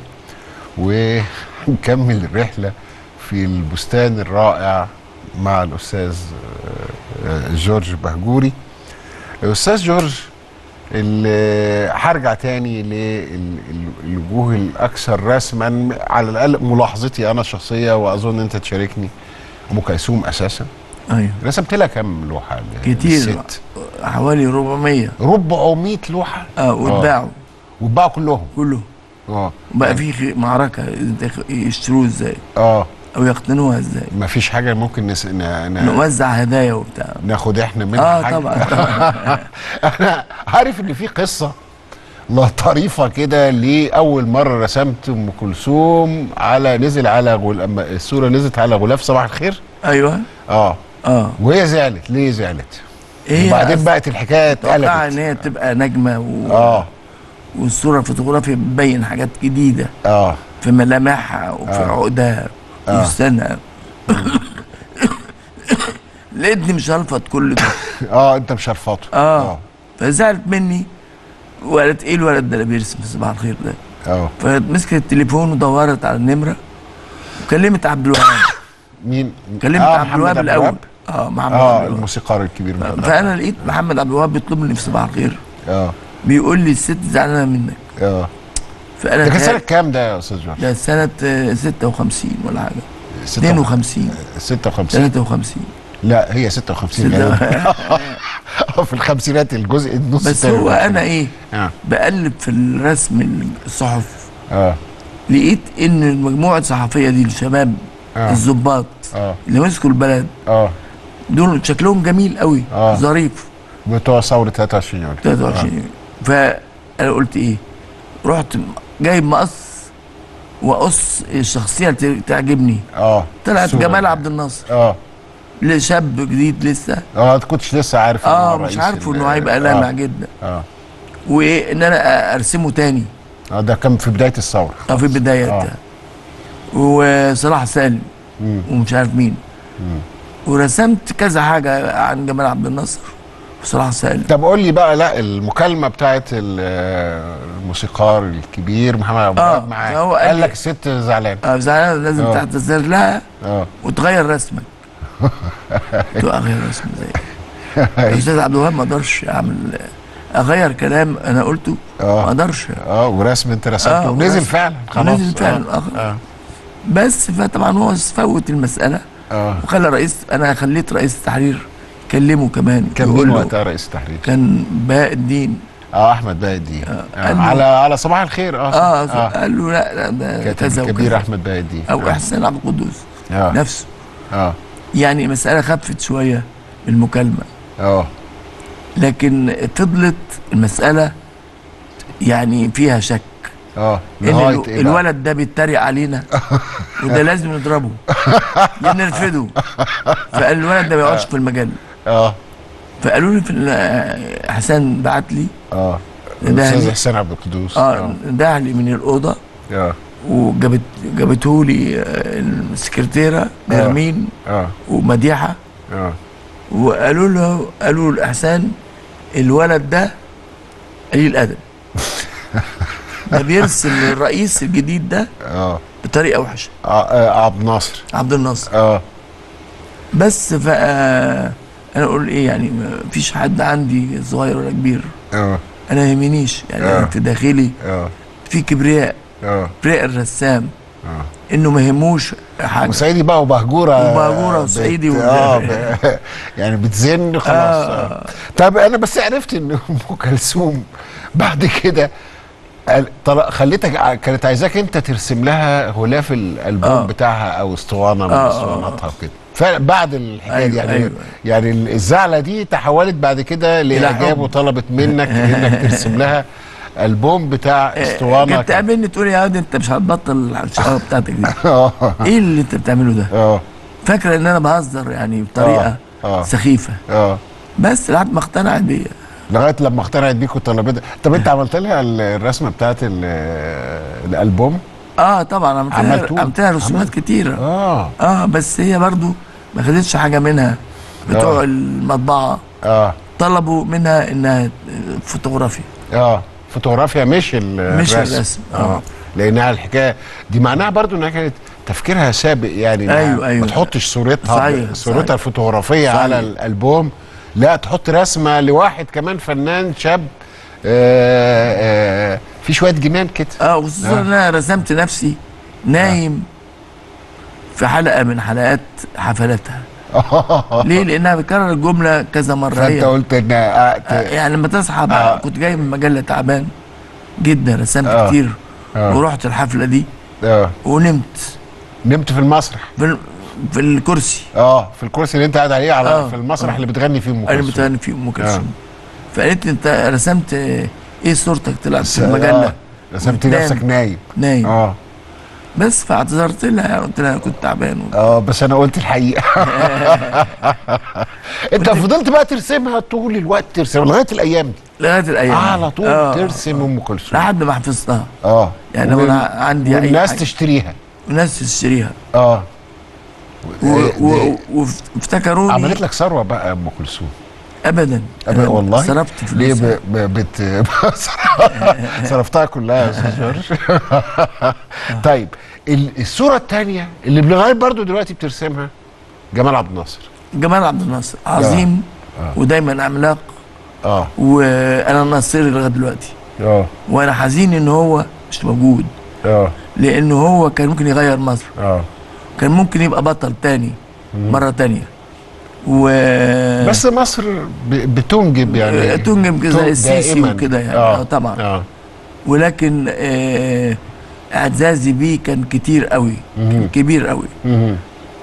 [SPEAKER 1] ونكمل الرحلة في البستان الرائع مع الأستاذ آه، آه، جورج بهجوري الأستاذ جورج اللي هرجع تاني للوجوه الأكثر رسما على الأقل ملاحظتي أنا الشخصية وأظن أنت تشاركني أم كلثوم أساسا
[SPEAKER 2] ايوه
[SPEAKER 1] رسمت لها كام لوحة؟
[SPEAKER 2] كتير
[SPEAKER 1] الست
[SPEAKER 2] حوالي 400
[SPEAKER 1] 400 لوحة
[SPEAKER 2] اه واتباعوا
[SPEAKER 1] واتباعوا كلهم
[SPEAKER 2] كله
[SPEAKER 1] اه
[SPEAKER 2] بقى في خ- معركه انت خ- يشتروه ازاي
[SPEAKER 1] اه
[SPEAKER 2] او يقتنوها ازاي
[SPEAKER 1] ما فيش حاجه ممكن نس... ن... ن...
[SPEAKER 2] نوزع هدايا وبتاع
[SPEAKER 1] ناخد احنا منها
[SPEAKER 2] اه
[SPEAKER 1] حاجه
[SPEAKER 2] طبعا طبعا
[SPEAKER 1] انا عارف ان في قصه لا طريفه كده لاول مره رسمت ام كلثوم على نزل على غل... اما الصوره نزلت على غلاف صباح الخير
[SPEAKER 2] ايوه
[SPEAKER 1] اه
[SPEAKER 2] اه
[SPEAKER 1] وهي زعلت ليه زعلت
[SPEAKER 2] هي
[SPEAKER 1] وبعدين
[SPEAKER 2] أص-
[SPEAKER 1] بقت الحكايه
[SPEAKER 2] توقع ان
[SPEAKER 1] اتقلبت
[SPEAKER 2] هي تبقى نجمه و...
[SPEAKER 1] اه
[SPEAKER 2] والصوره الفوتوغرافيه بتبين حاجات جديده
[SPEAKER 1] اه
[SPEAKER 2] في ملامحها وفي
[SPEAKER 1] آه.
[SPEAKER 2] عقدها
[SPEAKER 1] آه.
[SPEAKER 2] وفي سنها لقيتني مش هلفط كل ده
[SPEAKER 1] اه انت مشرفطه
[SPEAKER 2] اه فزعلت مني وقالت ايه الولد ده اللي بيرسم في صباح الخير ده
[SPEAKER 1] اه
[SPEAKER 2] فمسكت التليفون ودورت على النمره وكلمت عبد الوهاب
[SPEAKER 1] مين
[SPEAKER 2] كلمت
[SPEAKER 1] آه
[SPEAKER 2] عبد
[SPEAKER 1] محمد
[SPEAKER 2] الوهاب
[SPEAKER 1] عبد
[SPEAKER 2] الاول
[SPEAKER 1] الوهاب؟
[SPEAKER 2] اه محمد
[SPEAKER 1] اه
[SPEAKER 2] عبد الوهاب
[SPEAKER 1] الموسيقار الكبير محمد عبد
[SPEAKER 2] فانا لقيت محمد عبد الوهاب بيطلبني في صباح الخير
[SPEAKER 1] اه
[SPEAKER 2] بيقول لي الست زعلانه منك
[SPEAKER 1] اه
[SPEAKER 2] فانا
[SPEAKER 1] ده كان سنه
[SPEAKER 2] تهيأ-
[SPEAKER 1] كام ده يا استاذ جورج؟
[SPEAKER 2] ده سنه آه، 56 ولا حاجه
[SPEAKER 1] 52
[SPEAKER 2] 52
[SPEAKER 1] 56
[SPEAKER 2] 53
[SPEAKER 1] لا هي 56
[SPEAKER 2] ستة-
[SPEAKER 1] غالبا في الخمسينات الجزء النص
[SPEAKER 2] بس
[SPEAKER 1] التاني
[SPEAKER 2] هو
[SPEAKER 1] من
[SPEAKER 2] انا
[SPEAKER 1] الخمسينات.
[SPEAKER 2] ايه
[SPEAKER 1] اه
[SPEAKER 2] بقلب في الرسم الصحف
[SPEAKER 1] اه
[SPEAKER 2] لقيت ان المجموعه الصحفيه دي الشباب
[SPEAKER 1] آه.
[SPEAKER 2] الظباط
[SPEAKER 1] اه
[SPEAKER 2] اللي مسكوا البلد
[SPEAKER 1] اه
[SPEAKER 2] دول شكلهم جميل قوي
[SPEAKER 1] آه.
[SPEAKER 2] ظريف
[SPEAKER 1] بتوع ثوره 23 يوليو
[SPEAKER 2] 23 فانا قلت ايه رحت جايب مقص واقص الشخصيه اللي تعجبني
[SPEAKER 1] اه
[SPEAKER 2] طلعت
[SPEAKER 1] الصورة
[SPEAKER 2] جمال
[SPEAKER 1] دي.
[SPEAKER 2] عبد الناصر
[SPEAKER 1] اه
[SPEAKER 2] لشاب جديد لسه
[SPEAKER 1] اه انت كنتش لسه عارف إن
[SPEAKER 2] اه
[SPEAKER 1] هو
[SPEAKER 2] مش
[SPEAKER 1] رئيس
[SPEAKER 2] عارفه
[SPEAKER 1] ال-
[SPEAKER 2] انه هيبقى لامع
[SPEAKER 1] اه
[SPEAKER 2] جدا
[SPEAKER 1] اه
[SPEAKER 2] وايه ان انا ارسمه تاني
[SPEAKER 1] اه ده كان في بدايه الثوره
[SPEAKER 2] اه في بدايتها
[SPEAKER 1] آه.
[SPEAKER 2] وصلاح سالم
[SPEAKER 1] مم.
[SPEAKER 2] ومش عارف مين ورسمت كذا حاجه عن جمال عبد الناصر وصلاح سالم
[SPEAKER 1] طب قول لي بقى لا المكالمه بتاعت ال- آه، الموسيقار الكبير محمد عبد
[SPEAKER 2] آه،
[SPEAKER 1] الوهاب معاك
[SPEAKER 2] فهو قال
[SPEAKER 1] قال
[SPEAKER 2] لي-
[SPEAKER 1] لك الست زعلان
[SPEAKER 2] اه زعلان لازم
[SPEAKER 1] آه.
[SPEAKER 2] تعتذر لها
[SPEAKER 1] اه
[SPEAKER 2] وتغير رسمك قلت له اغير رسم ازاي استاذ عبد الوهاب ما اقدرش اعمل اغير كلام انا قلته
[SPEAKER 1] آه.
[SPEAKER 2] ما اقدرش
[SPEAKER 1] اه ورسم انت رسمته
[SPEAKER 2] آه،
[SPEAKER 1] ونزل
[SPEAKER 2] ورسم.
[SPEAKER 1] فعلا خلاص
[SPEAKER 2] نزل فعلا
[SPEAKER 1] اه,
[SPEAKER 2] آه.
[SPEAKER 1] آه.
[SPEAKER 2] بس فطبعا هو فوت المساله
[SPEAKER 1] آه.
[SPEAKER 2] وخلى رئيس انا خليت رئيس التحرير كلمه كمان
[SPEAKER 1] كان
[SPEAKER 2] يقول
[SPEAKER 1] مين
[SPEAKER 2] له
[SPEAKER 1] وقتها رئيس التحرير؟
[SPEAKER 2] كان باء الدين
[SPEAKER 1] اه احمد باقي الدين آه.
[SPEAKER 2] قال له-
[SPEAKER 1] على على صباح الخير اه,
[SPEAKER 2] اه,
[SPEAKER 1] آه.
[SPEAKER 2] قال له لا لا ده
[SPEAKER 1] كاتب
[SPEAKER 2] كذا
[SPEAKER 1] الكبير
[SPEAKER 2] وكذا
[SPEAKER 1] احمد باقي الدين
[SPEAKER 2] او
[SPEAKER 1] آه.
[SPEAKER 2] احسان عبد القدوس
[SPEAKER 1] اه
[SPEAKER 2] نفسه
[SPEAKER 1] اه
[SPEAKER 2] يعني مساله خفت شويه بالمكالمه
[SPEAKER 1] اه
[SPEAKER 2] لكن فضلت المساله يعني فيها شك
[SPEAKER 1] اه
[SPEAKER 2] ان
[SPEAKER 1] لغايه
[SPEAKER 2] ال-
[SPEAKER 1] ايه بقى؟
[SPEAKER 2] الولد ده بيتريق علينا وده لازم نضربه يا نرفده فقال الولد ده ما بيقعدش في المجال
[SPEAKER 1] اه
[SPEAKER 2] فقالوا لي في ال- حسن بعت لي
[SPEAKER 1] اه
[SPEAKER 2] ده
[SPEAKER 1] الاستاذ
[SPEAKER 2] يعني-
[SPEAKER 1] حسين عبد القدوس
[SPEAKER 2] اه ده لي من الاوضه
[SPEAKER 1] اه
[SPEAKER 2] وجابت جابته لي آه، السكرتيره نرمين
[SPEAKER 1] اه
[SPEAKER 2] ومديحه
[SPEAKER 1] اه
[SPEAKER 2] وقالوا له قالوا لاحسان الولد ده قليل ادب ده بيرسم الرئيس الجديد ده
[SPEAKER 1] اه
[SPEAKER 2] بطريقه وحشه
[SPEAKER 1] آه، آه، عبد الناصر
[SPEAKER 2] عبد الناصر
[SPEAKER 1] اه
[SPEAKER 2] بس ف انا اقول ايه يعني ما فيش حد عندي صغير ولا كبير
[SPEAKER 1] اه
[SPEAKER 2] انا يهمنيش يعني
[SPEAKER 1] آه.
[SPEAKER 2] أنا في داخلي
[SPEAKER 1] اه
[SPEAKER 2] في كبرياء
[SPEAKER 1] اه
[SPEAKER 2] كبرياء الرسام
[SPEAKER 1] اه
[SPEAKER 2] انه ما يهموش حاجه
[SPEAKER 1] وصعيدي بقى وبهجوره
[SPEAKER 2] وبهجورة
[SPEAKER 1] بت-
[SPEAKER 2] وصعيدي و-
[SPEAKER 1] اه ب- يعني بتزن خلاص
[SPEAKER 2] آه.
[SPEAKER 1] آه. طب انا بس عرفت ان ام كلثوم بعد كده قال- طل- خليتك ع- كانت عايزاك انت ترسم لها غلاف الالبوم
[SPEAKER 2] آه.
[SPEAKER 1] بتاعها او اسطوانه من
[SPEAKER 2] آه، آه،
[SPEAKER 1] اسطواناتها وكده فبعد الحكايه دي
[SPEAKER 2] أيوة،
[SPEAKER 1] يعني
[SPEAKER 2] أيوة.
[SPEAKER 1] يعني الزعله دي تحولت بعد كده لاعجاب
[SPEAKER 2] حب.
[SPEAKER 1] وطلبت منك انك ترسم لها البوم بتاع اسطوانه
[SPEAKER 2] كانت
[SPEAKER 1] كده.
[SPEAKER 2] تقابلني تقول يا واد انت مش هتبطل الشقاوه بتاعتك دي
[SPEAKER 1] اه
[SPEAKER 2] ايه اللي انت بتعمله ده
[SPEAKER 1] اه
[SPEAKER 2] فاكره ان انا بهزر يعني بطريقه
[SPEAKER 1] آه، آه.
[SPEAKER 2] سخيفه
[SPEAKER 1] اه
[SPEAKER 2] بس لحد ما اقتنعت بيا
[SPEAKER 1] لغايه لما اقتنعت بيك وطلبتها طب انت عملت لها ال- الرسمه بتاعت ال- الالبوم
[SPEAKER 2] اه طبعا عملت لها
[SPEAKER 1] عملتوه؟
[SPEAKER 2] عملت لها رسومات
[SPEAKER 1] عملت.
[SPEAKER 2] كتيره
[SPEAKER 1] اه
[SPEAKER 2] اه بس هي برضو ما خدتش حاجه منها بتوع
[SPEAKER 1] آه.
[SPEAKER 2] المطبعه
[SPEAKER 1] اه
[SPEAKER 2] طلبوا منها انها فوتوغرافي
[SPEAKER 1] اه فوتوغرافيا مش ال-
[SPEAKER 2] مش
[SPEAKER 1] الرسم
[SPEAKER 2] الرسم،
[SPEAKER 1] اه
[SPEAKER 2] آه.
[SPEAKER 1] لانها الحكايه دي معناها برضو انها كانت تفكيرها سابق يعني إنها
[SPEAKER 2] أيوة، أيوة.
[SPEAKER 1] ما تحطش صورتها
[SPEAKER 2] صحيح،
[SPEAKER 1] صورتها
[SPEAKER 2] صحيح.
[SPEAKER 1] الفوتوغرافيه
[SPEAKER 2] صحيح.
[SPEAKER 1] على الالبوم لا تحط رسمه لواحد كمان فنان شاب آه آه في شويه جنان كده
[SPEAKER 2] اه وخصوصا
[SPEAKER 1] آه.
[SPEAKER 2] ان انا رسمت نفسي نايم في حلقه من حلقات حفلاتها ليه لانها بتكرر الجمله كذا مره
[SPEAKER 1] فانت
[SPEAKER 2] هي
[SPEAKER 1] قلت ان آه ت-
[SPEAKER 2] آه، يعني لما تصحى بقى
[SPEAKER 1] آه.
[SPEAKER 2] كنت جاي من مجله تعبان جدا رسمت
[SPEAKER 1] آه.
[SPEAKER 2] كتير
[SPEAKER 1] آه.
[SPEAKER 2] ورحت الحفله دي
[SPEAKER 1] آه.
[SPEAKER 2] ونمت
[SPEAKER 1] نمت في المسرح
[SPEAKER 2] في, ال- في الكرسي
[SPEAKER 1] اه في الكرسي اللي انت قاعد عليه على
[SPEAKER 2] آه.
[SPEAKER 1] في المسرح
[SPEAKER 2] آه.
[SPEAKER 1] اللي بتغني فيه ام
[SPEAKER 2] انا
[SPEAKER 1] كلثوم
[SPEAKER 2] بتغني فيه ام كلثوم فقالت لي انت رسمت آه، ايه صورتك طلعت في
[SPEAKER 1] آه.
[SPEAKER 2] المجله
[SPEAKER 1] رسمت
[SPEAKER 2] قدام.
[SPEAKER 1] نفسك نايم
[SPEAKER 2] نايم
[SPEAKER 1] اه
[SPEAKER 2] بس فاعتذرت لها قلت لها كنت تعبان و-
[SPEAKER 1] اه بس انا قلت الحقيقه انت فضلت بقى ترسمها طول الوقت ترسم لغايه الايام دي
[SPEAKER 2] لغايه الايام
[SPEAKER 1] على طول
[SPEAKER 2] آه.
[SPEAKER 1] ترسم ام كلثوم
[SPEAKER 2] لحد ما حفظتها
[SPEAKER 1] اه
[SPEAKER 2] يعني
[SPEAKER 1] وال-
[SPEAKER 2] انا عندي أي
[SPEAKER 1] والناس
[SPEAKER 2] حاجة.
[SPEAKER 1] تشتريها
[SPEAKER 2] والناس تشتريها
[SPEAKER 1] اه
[SPEAKER 2] و-
[SPEAKER 1] إيه،
[SPEAKER 2] و- وافتكروني
[SPEAKER 1] عملت لك ثروه بقى ام كلثوم
[SPEAKER 2] ابدا
[SPEAKER 1] أبدا
[SPEAKER 2] أنا
[SPEAKER 1] والله
[SPEAKER 2] صرفت
[SPEAKER 1] ليه
[SPEAKER 2] فلوس
[SPEAKER 1] ب... ب... بت... صرفتها كلها يا استاذ جورج طيب ال- الصوره الثانيه اللي لغايه برضو دلوقتي بترسمها جمال عبد الناصر
[SPEAKER 2] جمال عبد الناصر عظيم
[SPEAKER 1] آه.
[SPEAKER 2] ودايما عملاق
[SPEAKER 1] اه
[SPEAKER 2] وانا ناصري لغايه دلوقتي
[SPEAKER 1] اه
[SPEAKER 2] وانا حزين ان هو مش موجود
[SPEAKER 1] اه
[SPEAKER 2] لانه هو كان ممكن يغير مصر
[SPEAKER 1] اه
[SPEAKER 2] كان ممكن يبقى بطل تاني مره تانية و
[SPEAKER 1] بس مصر ب... بتنجب يعني
[SPEAKER 2] تنجم كده زي
[SPEAKER 1] تن-
[SPEAKER 2] السيسي
[SPEAKER 1] دائماً.
[SPEAKER 2] وكده يعني
[SPEAKER 1] اه
[SPEAKER 2] آه طبعا
[SPEAKER 1] اه
[SPEAKER 2] ولكن آه، اعزازي بيه كان كتير قوي كان كبير قوي
[SPEAKER 1] مهم.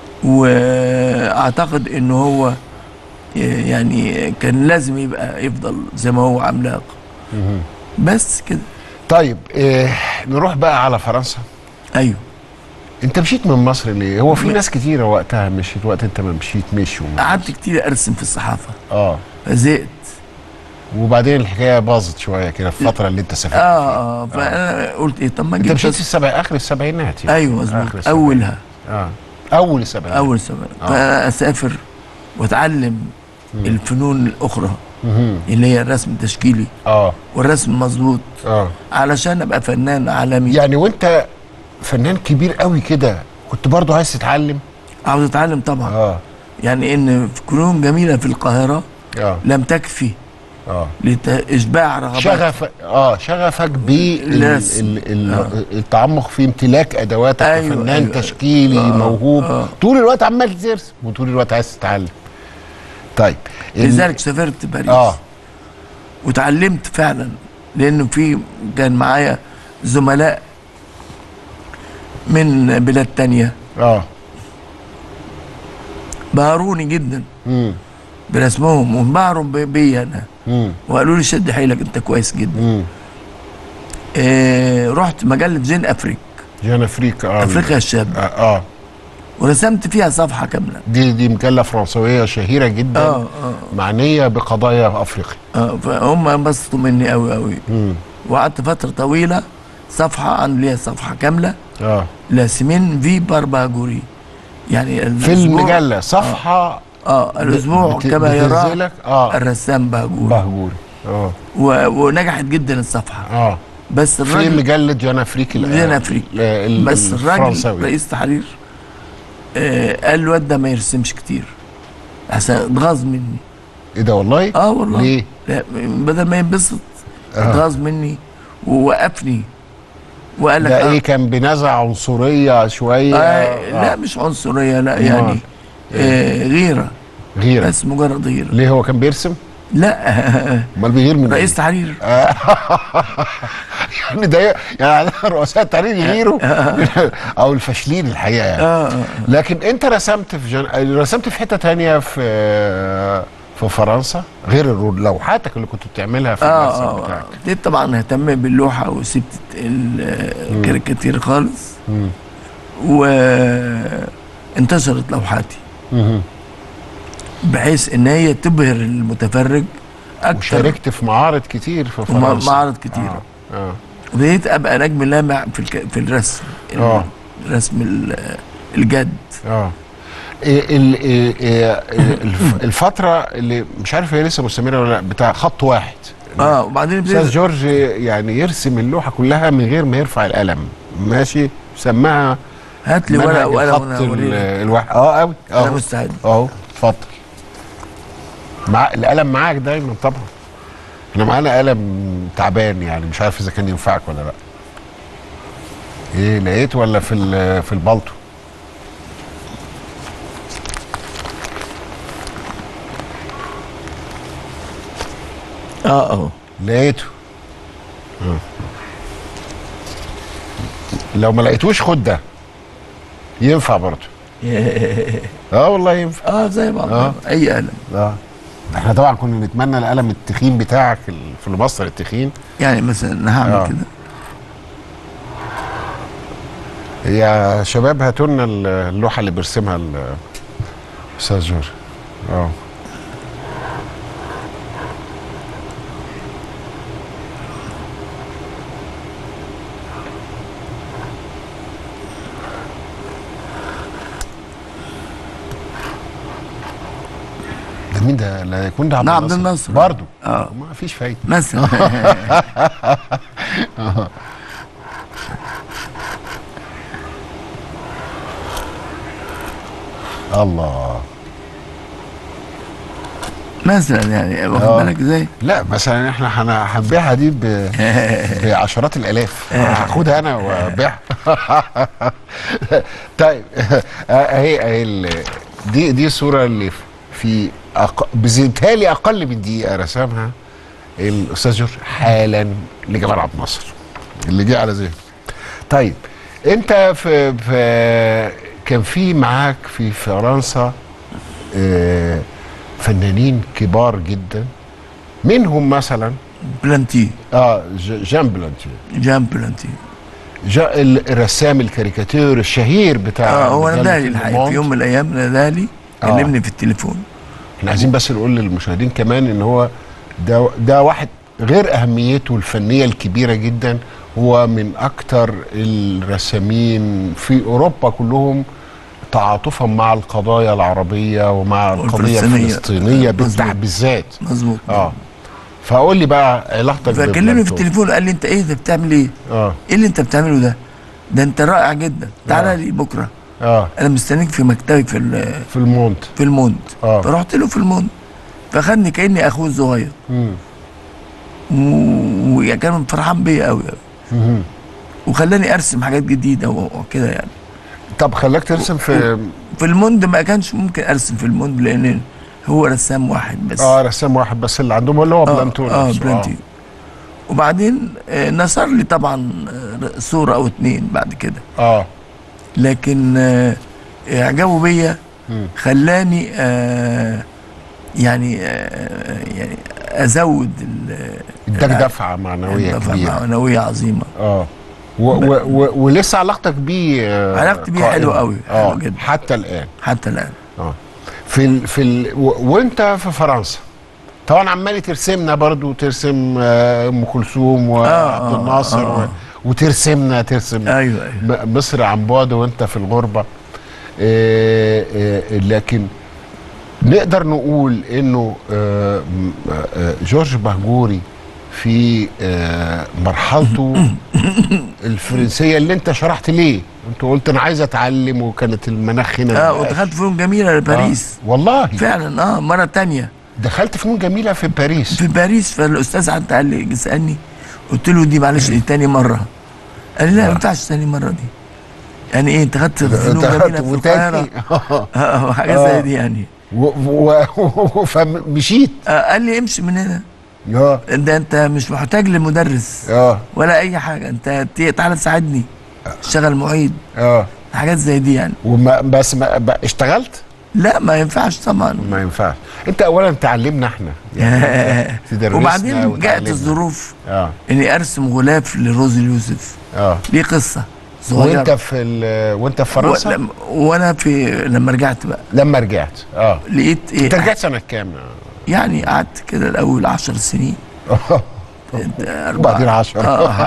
[SPEAKER 2] واعتقد انه هو آه، يعني كان لازم يبقى يفضل زي ما هو عملاق
[SPEAKER 1] مهم.
[SPEAKER 2] بس كده
[SPEAKER 1] طيب إيه نروح بقى على فرنسا
[SPEAKER 2] ايوه
[SPEAKER 1] انت مشيت من مصر ليه هو في ناس كتيره وقتها مشيت وقت انت ما مشيت مشوا
[SPEAKER 2] قعدت كتير ارسم في الصحافه
[SPEAKER 1] اه
[SPEAKER 2] فزهقت
[SPEAKER 1] وبعدين الحكايه باظت شويه كده في الفتره اللي انت سافرت
[SPEAKER 2] اه
[SPEAKER 1] فيها.
[SPEAKER 2] اه فانا قلت ايه طب ما
[SPEAKER 1] انت
[SPEAKER 2] اجيب
[SPEAKER 1] مشيت في
[SPEAKER 2] تص-
[SPEAKER 1] السبع اخر السبعينات يعني
[SPEAKER 2] ايوه
[SPEAKER 1] آخر
[SPEAKER 2] مظبوط
[SPEAKER 1] السبعينات.
[SPEAKER 2] اولها
[SPEAKER 1] اه اول السبعينات
[SPEAKER 2] اول سنه
[SPEAKER 1] آه.
[SPEAKER 2] فاسافر واتعلم الفنون الاخرى
[SPEAKER 1] مهم.
[SPEAKER 2] اللي هي الرسم التشكيلي
[SPEAKER 1] اه
[SPEAKER 2] والرسم المظبوط
[SPEAKER 1] اه
[SPEAKER 2] علشان ابقى فنان عالمي
[SPEAKER 1] يعني وانت فنان كبير قوي كده كنت برضو عايز تتعلم
[SPEAKER 2] عاوز اتعلم طبعا
[SPEAKER 1] اه
[SPEAKER 2] يعني ان فنون جميله في القاهره
[SPEAKER 1] اه
[SPEAKER 2] لم تكفي
[SPEAKER 1] اه
[SPEAKER 2] لاشباع رغبات
[SPEAKER 1] شغف اه شغفك
[SPEAKER 2] الرسم.
[SPEAKER 1] بالتعمق في امتلاك ادواتك
[SPEAKER 2] أيوة،
[SPEAKER 1] كفنان
[SPEAKER 2] أيوة.
[SPEAKER 1] تشكيلي
[SPEAKER 2] آه،
[SPEAKER 1] موهوب
[SPEAKER 2] آه.
[SPEAKER 1] طول الوقت عمال ترسم وطول الوقت عايز تتعلم طيب ال-
[SPEAKER 2] لذلك سافرت باريس
[SPEAKER 1] اه
[SPEAKER 2] وتعلمت فعلا لانه في كان معايا زملاء من بلاد تانية
[SPEAKER 1] اه
[SPEAKER 2] بهروني جدا
[SPEAKER 1] امم
[SPEAKER 2] برسمهم وانبهروا ب- بيا انا
[SPEAKER 1] امم
[SPEAKER 2] وقالوا لي شد حيلك انت كويس جدا
[SPEAKER 1] امم
[SPEAKER 2] آه رحت مجله زين افريك
[SPEAKER 1] جانا افريقيا اه
[SPEAKER 2] افريقيا الشاب
[SPEAKER 1] آه, اه
[SPEAKER 2] ورسمت فيها صفحه كامله
[SPEAKER 1] دي دي مجله فرنسويه شهيره جدا
[SPEAKER 2] اه اه
[SPEAKER 1] معنيه بقضايا افريقيا
[SPEAKER 2] اه فهم انبسطوا مني قوي قوي
[SPEAKER 1] امم
[SPEAKER 2] وقعدت فتره طويله صفحه عن ليها صفحه كامله
[SPEAKER 1] اه
[SPEAKER 2] لاسمين في بارباجوري يعني
[SPEAKER 1] في
[SPEAKER 2] الأسبوع-
[SPEAKER 1] المجله صفحه
[SPEAKER 2] اه الاسبوع
[SPEAKER 1] بت-
[SPEAKER 2] كما يرى
[SPEAKER 1] بتنزلك اه
[SPEAKER 2] الرسام باجور
[SPEAKER 1] بهجوري اه
[SPEAKER 2] و... ونجحت جدا الصفحه
[SPEAKER 1] اه
[SPEAKER 2] بس
[SPEAKER 1] في
[SPEAKER 2] الراجل
[SPEAKER 1] مجله جان افريقي ال-
[SPEAKER 2] جان أفريقي.
[SPEAKER 1] ال- ال-
[SPEAKER 2] بس الراجل
[SPEAKER 1] الفرنساوي
[SPEAKER 2] رئيس تحرير آه قال الواد ده ما يرسمش كتير عشان اتغاظ مني
[SPEAKER 1] ايه ده والله
[SPEAKER 2] اه والله
[SPEAKER 1] ليه
[SPEAKER 2] لا بدل ما ينبسط
[SPEAKER 1] آه.
[SPEAKER 2] اتغاظ مني ووقفني وقال لك
[SPEAKER 1] ده
[SPEAKER 2] آه
[SPEAKER 1] ايه كان بنزعه عنصريه شويه
[SPEAKER 2] آه لا مش عنصريه لا يعني آه غيره
[SPEAKER 1] غيره
[SPEAKER 2] بس مجرد غيره
[SPEAKER 1] ليه هو كان بيرسم
[SPEAKER 2] لا
[SPEAKER 1] امال بيغير من
[SPEAKER 2] رئيس
[SPEAKER 1] إيه؟
[SPEAKER 2] تحرير
[SPEAKER 1] يعني ده يعني عندنا رؤساء التحرير يغيروا او الفاشلين الحقيقه يعني
[SPEAKER 2] اه آه.
[SPEAKER 1] لكن انت رسمت في جن... رسمت في حته تانية في في فرنسا غير الرو- لوحاتك اللي كنت بتعملها في
[SPEAKER 2] اه
[SPEAKER 1] المرسم
[SPEAKER 2] اه
[SPEAKER 1] بتاعك
[SPEAKER 2] ابتديت طبعا اهتم باللوحه وسبت ال- الكاريكاتير خالص
[SPEAKER 1] مم.
[SPEAKER 2] وانتشرت لوحاتي
[SPEAKER 1] مهم.
[SPEAKER 2] بحيث ان هي تبهر المتفرج اكتر
[SPEAKER 1] وشاركت في معارض كتير في
[SPEAKER 2] ومع-
[SPEAKER 1] فرنسا
[SPEAKER 2] معارض كتيره
[SPEAKER 1] اه, آه.
[SPEAKER 2] وبديت ابقى نجم لامع في الك... في الرسم
[SPEAKER 1] آه.
[SPEAKER 2] الرسم ال- الجد
[SPEAKER 1] اه إيه ال- إيه إيه الف- الفترة اللي مش عارف هي لسه مستمرة ولا لا بتاع خط واحد
[SPEAKER 2] اه وبعدين
[SPEAKER 1] استاذ
[SPEAKER 2] ابتديت
[SPEAKER 1] جورج يعني يرسم اللوحة كلها من غير ما يرفع القلم ماشي سماها
[SPEAKER 2] هات لي
[SPEAKER 1] منهج
[SPEAKER 2] ورقه وقلم
[SPEAKER 1] الخط
[SPEAKER 2] وانا
[SPEAKER 1] ال-
[SPEAKER 2] اوريلك
[SPEAKER 1] الواحد اه قوي
[SPEAKER 2] انا
[SPEAKER 1] اهو
[SPEAKER 2] مستعد
[SPEAKER 1] اهو اتفضل مع القلم معاك دايما طبعا احنا معانا قلم تعبان يعني مش عارف اذا كان ينفعك ولا لا ايه لقيت ولا في ال- في البلطو
[SPEAKER 2] اه اه
[SPEAKER 1] لقيته آه. لو ما لقيتوش خد ده ينفع برضه اه والله ينفع
[SPEAKER 2] اه زي بعض
[SPEAKER 1] آه.
[SPEAKER 2] اي قلم
[SPEAKER 1] اه احنا طبعا كنا نتمنى القلم التخين بتاعك ال- في المصدر التخين
[SPEAKER 2] يعني مثلا هعمل
[SPEAKER 1] آه.
[SPEAKER 2] كده
[SPEAKER 1] يا شباب هاتوا لنا ال- اللوحه اللي بيرسمها ال- الاستاذ جورج اه ده مين ده لا يكون ده عبد
[SPEAKER 2] ده عبد
[SPEAKER 1] الناصر
[SPEAKER 2] الناصر.
[SPEAKER 1] برضه
[SPEAKER 2] اه
[SPEAKER 1] ما فيش فايده
[SPEAKER 2] مثلا
[SPEAKER 1] الله
[SPEAKER 2] مثلا يعني واخد
[SPEAKER 1] آه.
[SPEAKER 2] بالك ازاي؟
[SPEAKER 1] لا مثلا احنا هن- هنبيعها دي ب... بعشرات الالاف هاخدها انا وابيعها طيب اهي اهي ال- دي دي صوره اللي في أق... بزيتالي اقل من دقيقه رسمها الاستاذ جورج حالا لجمال عبد الناصر اللي جه على ذهني طيب انت في, في كان في معاك في فرنسا آه، فنانين كبار جدا منهم مثلا
[SPEAKER 2] بلانتي
[SPEAKER 1] اه ج- جان بلانتير
[SPEAKER 2] جان بلانتي
[SPEAKER 1] جا ال- الرسام الكاريكاتير الشهير بتاع
[SPEAKER 2] اه هو
[SPEAKER 1] مجلة
[SPEAKER 2] نادالي الحقيقه
[SPEAKER 1] الموند.
[SPEAKER 2] في يوم من الايام نادالي
[SPEAKER 1] آه.
[SPEAKER 2] كلمني في التليفون
[SPEAKER 1] احنا عايزين بس نقول للمشاهدين كمان ان هو ده ده واحد غير اهميته الفنيه الكبيره جدا هو من اكتر الرسامين في اوروبا كلهم تعاطفا مع القضايا العربيه ومع القضيه
[SPEAKER 2] والفلسطينية.
[SPEAKER 1] الفلسطينيه بالتح-
[SPEAKER 2] مظبوط.
[SPEAKER 1] بالذات
[SPEAKER 2] مظبوط
[SPEAKER 1] اه فقول لي بقى علاقتك
[SPEAKER 2] فكلمني في
[SPEAKER 1] ببلانتو.
[SPEAKER 2] التليفون قال لي انت ايه ده بتعمل ايه؟
[SPEAKER 1] اه
[SPEAKER 2] ايه اللي انت بتعمله ده؟ ده انت رائع جدا
[SPEAKER 1] آه.
[SPEAKER 2] تعالى لي بكره
[SPEAKER 1] اه
[SPEAKER 2] انا مستنيك في مكتبي في ال-
[SPEAKER 1] في المونت
[SPEAKER 2] في الموند
[SPEAKER 1] اه
[SPEAKER 2] فرحت له في الموند فخدني كاني اخوه الصغير
[SPEAKER 1] مم.
[SPEAKER 2] و- وكان فرحان بيا قوي
[SPEAKER 1] مهم.
[SPEAKER 2] وخلاني ارسم حاجات جديده و- وكده يعني
[SPEAKER 1] طب خلاك ترسم في
[SPEAKER 2] في الموند ما كانش ممكن ارسم في الموند لان هو رسام واحد بس
[SPEAKER 1] اه رسام واحد بس اللي عندهم اللي هو
[SPEAKER 2] اه,
[SPEAKER 1] بلانتو
[SPEAKER 2] آه
[SPEAKER 1] نفسه.
[SPEAKER 2] بلانتي وبعدين آه نصر لي طبعا آه، صوره او اتنين بعد كده
[SPEAKER 1] اه
[SPEAKER 2] لكن آه اعجابه بيا
[SPEAKER 1] مم.
[SPEAKER 2] خلاني آه يعني آه يعني ازود ال-
[SPEAKER 1] اداك
[SPEAKER 2] الع-
[SPEAKER 1] دفعه معنويه
[SPEAKER 2] دفعة
[SPEAKER 1] كبيره
[SPEAKER 2] معنويه عظيمه
[SPEAKER 1] اه و و و ولسه علاقتك بيه آه،
[SPEAKER 2] علاقتي بيه
[SPEAKER 1] قائمة.
[SPEAKER 2] حلوة أوي،
[SPEAKER 1] اه
[SPEAKER 2] حلوة جدا.
[SPEAKER 1] حتى الان
[SPEAKER 2] حتى الان
[SPEAKER 1] اه في ال في ال و وانت في فرنسا طبعا عمال ترسمنا برضو ترسم آه، ام كلثوم وعبد
[SPEAKER 2] آه،
[SPEAKER 1] الناصر
[SPEAKER 2] آه،
[SPEAKER 1] و-
[SPEAKER 2] آه.
[SPEAKER 1] وترسمنا ترسم
[SPEAKER 2] ايوه ايوه
[SPEAKER 1] م- مصر عن بعد وانت في الغربه آه، آه، لكن نقدر نقول انه آه، م- آه، جورج بهجوري في آه، مرحلته الفرنسيه اللي انت شرحت ليه انت قلت انا عايز اتعلم وكانت المناخ هنا
[SPEAKER 2] اه
[SPEAKER 1] مبقاش.
[SPEAKER 2] ودخلت فيهم جميله لباريس
[SPEAKER 1] آه. والله
[SPEAKER 2] فعلا اه مره تانية
[SPEAKER 1] دخلت فنون جميله في باريس
[SPEAKER 2] في باريس فالاستاذ حتى قال لي سالني قلت له دي معلش دي تاني مره قال لي لا ما ينفعش تاني مره دي يعني ايه انت خدت فنون جميله في القاهره آه، وحاجات زي دي يعني
[SPEAKER 1] و- و- و- فمشيت
[SPEAKER 2] آه، قال لي امشي من هنا
[SPEAKER 1] اه
[SPEAKER 2] ده انت مش محتاج لمدرس
[SPEAKER 1] اه
[SPEAKER 2] ولا اي حاجه انت ت- تعالى تساعدني اشتغل معيد
[SPEAKER 1] اه
[SPEAKER 2] حاجات زي دي يعني
[SPEAKER 1] وما بس ما ب- اشتغلت
[SPEAKER 2] لا ما ينفعش طبعا
[SPEAKER 1] ما ينفعش انت اولا تعلمنا احنا يعني تدرسنا
[SPEAKER 2] وبعدين جاءت
[SPEAKER 1] وتعلمنا.
[SPEAKER 2] الظروف
[SPEAKER 1] اه
[SPEAKER 2] اني ارسم غلاف لروز اليوسف
[SPEAKER 1] اه
[SPEAKER 2] ليه قصه صغيره
[SPEAKER 1] وانت في ال- وانت في فرنسا
[SPEAKER 2] ولم- وانا في لما رجعت بقى
[SPEAKER 1] لما رجعت اه
[SPEAKER 2] لقيت
[SPEAKER 1] انت
[SPEAKER 2] ايه
[SPEAKER 1] رجعت سنه كام؟
[SPEAKER 2] يعني قعدت كده الاول عشر سنين أربعة.
[SPEAKER 1] وبعدين 10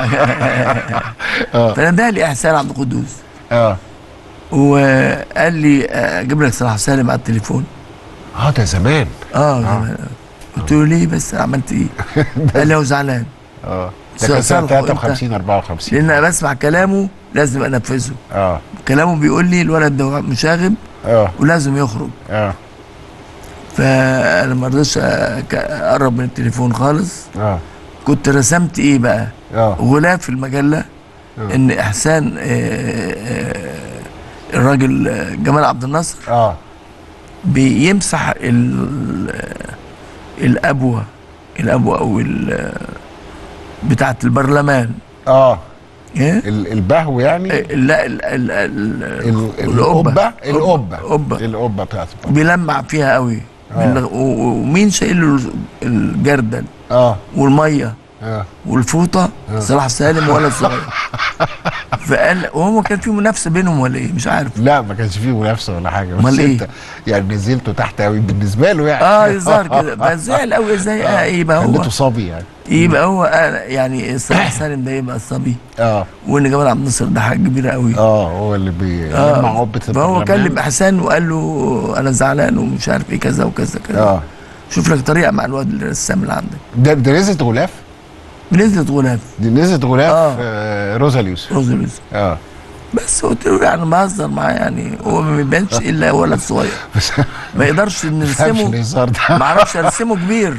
[SPEAKER 2] اه فنادى لي احسان عبد القدوس
[SPEAKER 1] اه
[SPEAKER 2] وقال لي آه، اجيب لك صلاح سالم على التليفون
[SPEAKER 1] اه ده زمان
[SPEAKER 2] اه زمان. قلت له ليه بس عملت ايه؟ قال لي هو زعلان
[SPEAKER 1] اه ده كان سنه
[SPEAKER 2] صالحه
[SPEAKER 1] 53 54
[SPEAKER 2] لان انا بسمع كلامه لازم انفذه
[SPEAKER 1] اه
[SPEAKER 2] كلامه بيقول لي الولد ده مشاغب
[SPEAKER 1] اه
[SPEAKER 2] ولازم يخرج
[SPEAKER 1] اه
[SPEAKER 2] فانا ما رضيتش أك- اقرب من التليفون خالص
[SPEAKER 1] اه
[SPEAKER 2] كنت رسمت ايه بقى
[SPEAKER 1] اه
[SPEAKER 2] غلاف في المجله
[SPEAKER 1] آه.
[SPEAKER 2] ان احسان آه، آه، الراجل آه، جمال عبد الناصر
[SPEAKER 1] اه
[SPEAKER 2] بيمسح ال- الابوه الابوه او ال- بتاعه البرلمان
[SPEAKER 1] اه
[SPEAKER 2] ايه
[SPEAKER 1] ال- البهو يعني
[SPEAKER 2] آه، لا ال ال ال
[SPEAKER 1] ال- القبه القبه
[SPEAKER 2] قبه
[SPEAKER 1] القبه بتاعت
[SPEAKER 2] بيلمع فيها قوي
[SPEAKER 1] آه.
[SPEAKER 2] بال- و- و- ومين شايل له الجردل
[SPEAKER 1] اه
[SPEAKER 2] والميه
[SPEAKER 1] اه
[SPEAKER 2] والفوطه صلاح سالم ولا صغير فقال وهو كان في منافسه بينهم ولا ايه مش عارف
[SPEAKER 1] لا ما كانش فيه منافسه ولا حاجه بس
[SPEAKER 2] أمال إيه؟
[SPEAKER 1] انت يعني نزلته تحت قوي بالنسبه له يعني
[SPEAKER 2] اه يظهر كده فزعل قوي ازاي آه يبقى هو
[SPEAKER 1] خليته صبي يعني
[SPEAKER 2] يبقى هو آه يعني صلاح سالم ده يبقى الصبي
[SPEAKER 1] اه
[SPEAKER 2] وان جمال عبد الناصر ده حاجه كبيره قوي
[SPEAKER 1] اه هو اللي بيلمع قبه
[SPEAKER 2] فهو
[SPEAKER 1] البرلمان.
[SPEAKER 2] كلم احسان وقال له انا زعلان ومش عارف ايه كذا وكذا كذا
[SPEAKER 1] اه
[SPEAKER 2] شوف لك طريقه مع الواد الرسام اللي عندك
[SPEAKER 1] ده ده نزلت غلاف
[SPEAKER 2] نزلت غلاف
[SPEAKER 1] دي نزلت غلاف
[SPEAKER 2] آه.
[SPEAKER 1] آه. روزا اليوسف
[SPEAKER 2] رز اليوسف
[SPEAKER 1] اه
[SPEAKER 2] بس قلت له يعني بهزر معاه يعني هو ما بيبانش الا ولد صغير
[SPEAKER 1] بس
[SPEAKER 2] ما يقدرش
[SPEAKER 1] ما فهمش
[SPEAKER 2] نرسمه
[SPEAKER 1] الهزار ده
[SPEAKER 2] ما اعرفش ارسمه كبير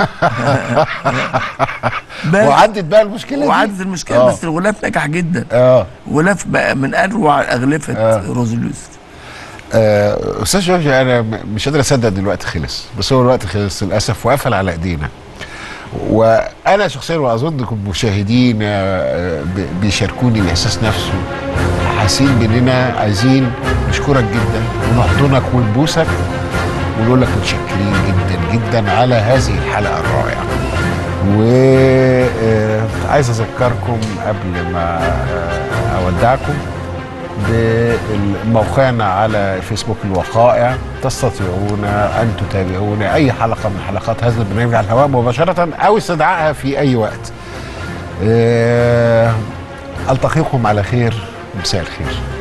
[SPEAKER 2] بس
[SPEAKER 1] وعدت بقى المشكله دي
[SPEAKER 2] وعدت المشكله
[SPEAKER 1] آه.
[SPEAKER 2] بس الغلاف نجح جدا
[SPEAKER 1] اه
[SPEAKER 2] غلاف بقى من اروع اغلفه
[SPEAKER 1] آه.
[SPEAKER 2] روز اليوسف
[SPEAKER 1] آه، استاذ جورج انا م- مش قادر اصدق ان الوقت خلص بس هو الوقت خلص للاسف وقفل على ايدينا وانا شخصيا واظن كل المشاهدين آه، ب- بيشاركوني الاحساس نفسه حاسين باننا عايزين نشكرك جدا ونحضنك ونبوسك ونقول لك متشكرين جدا جدا على هذه الحلقه الرائعه وعايز اذكركم قبل ما آه، اودعكم بموقعنا على فيسبوك الوقائع تستطيعون ان تتابعون اي حلقه من حلقات هذا البرنامج على الهواء مباشره او استدعائها في اي وقت. آه، التقيكم على خير مساء الخير.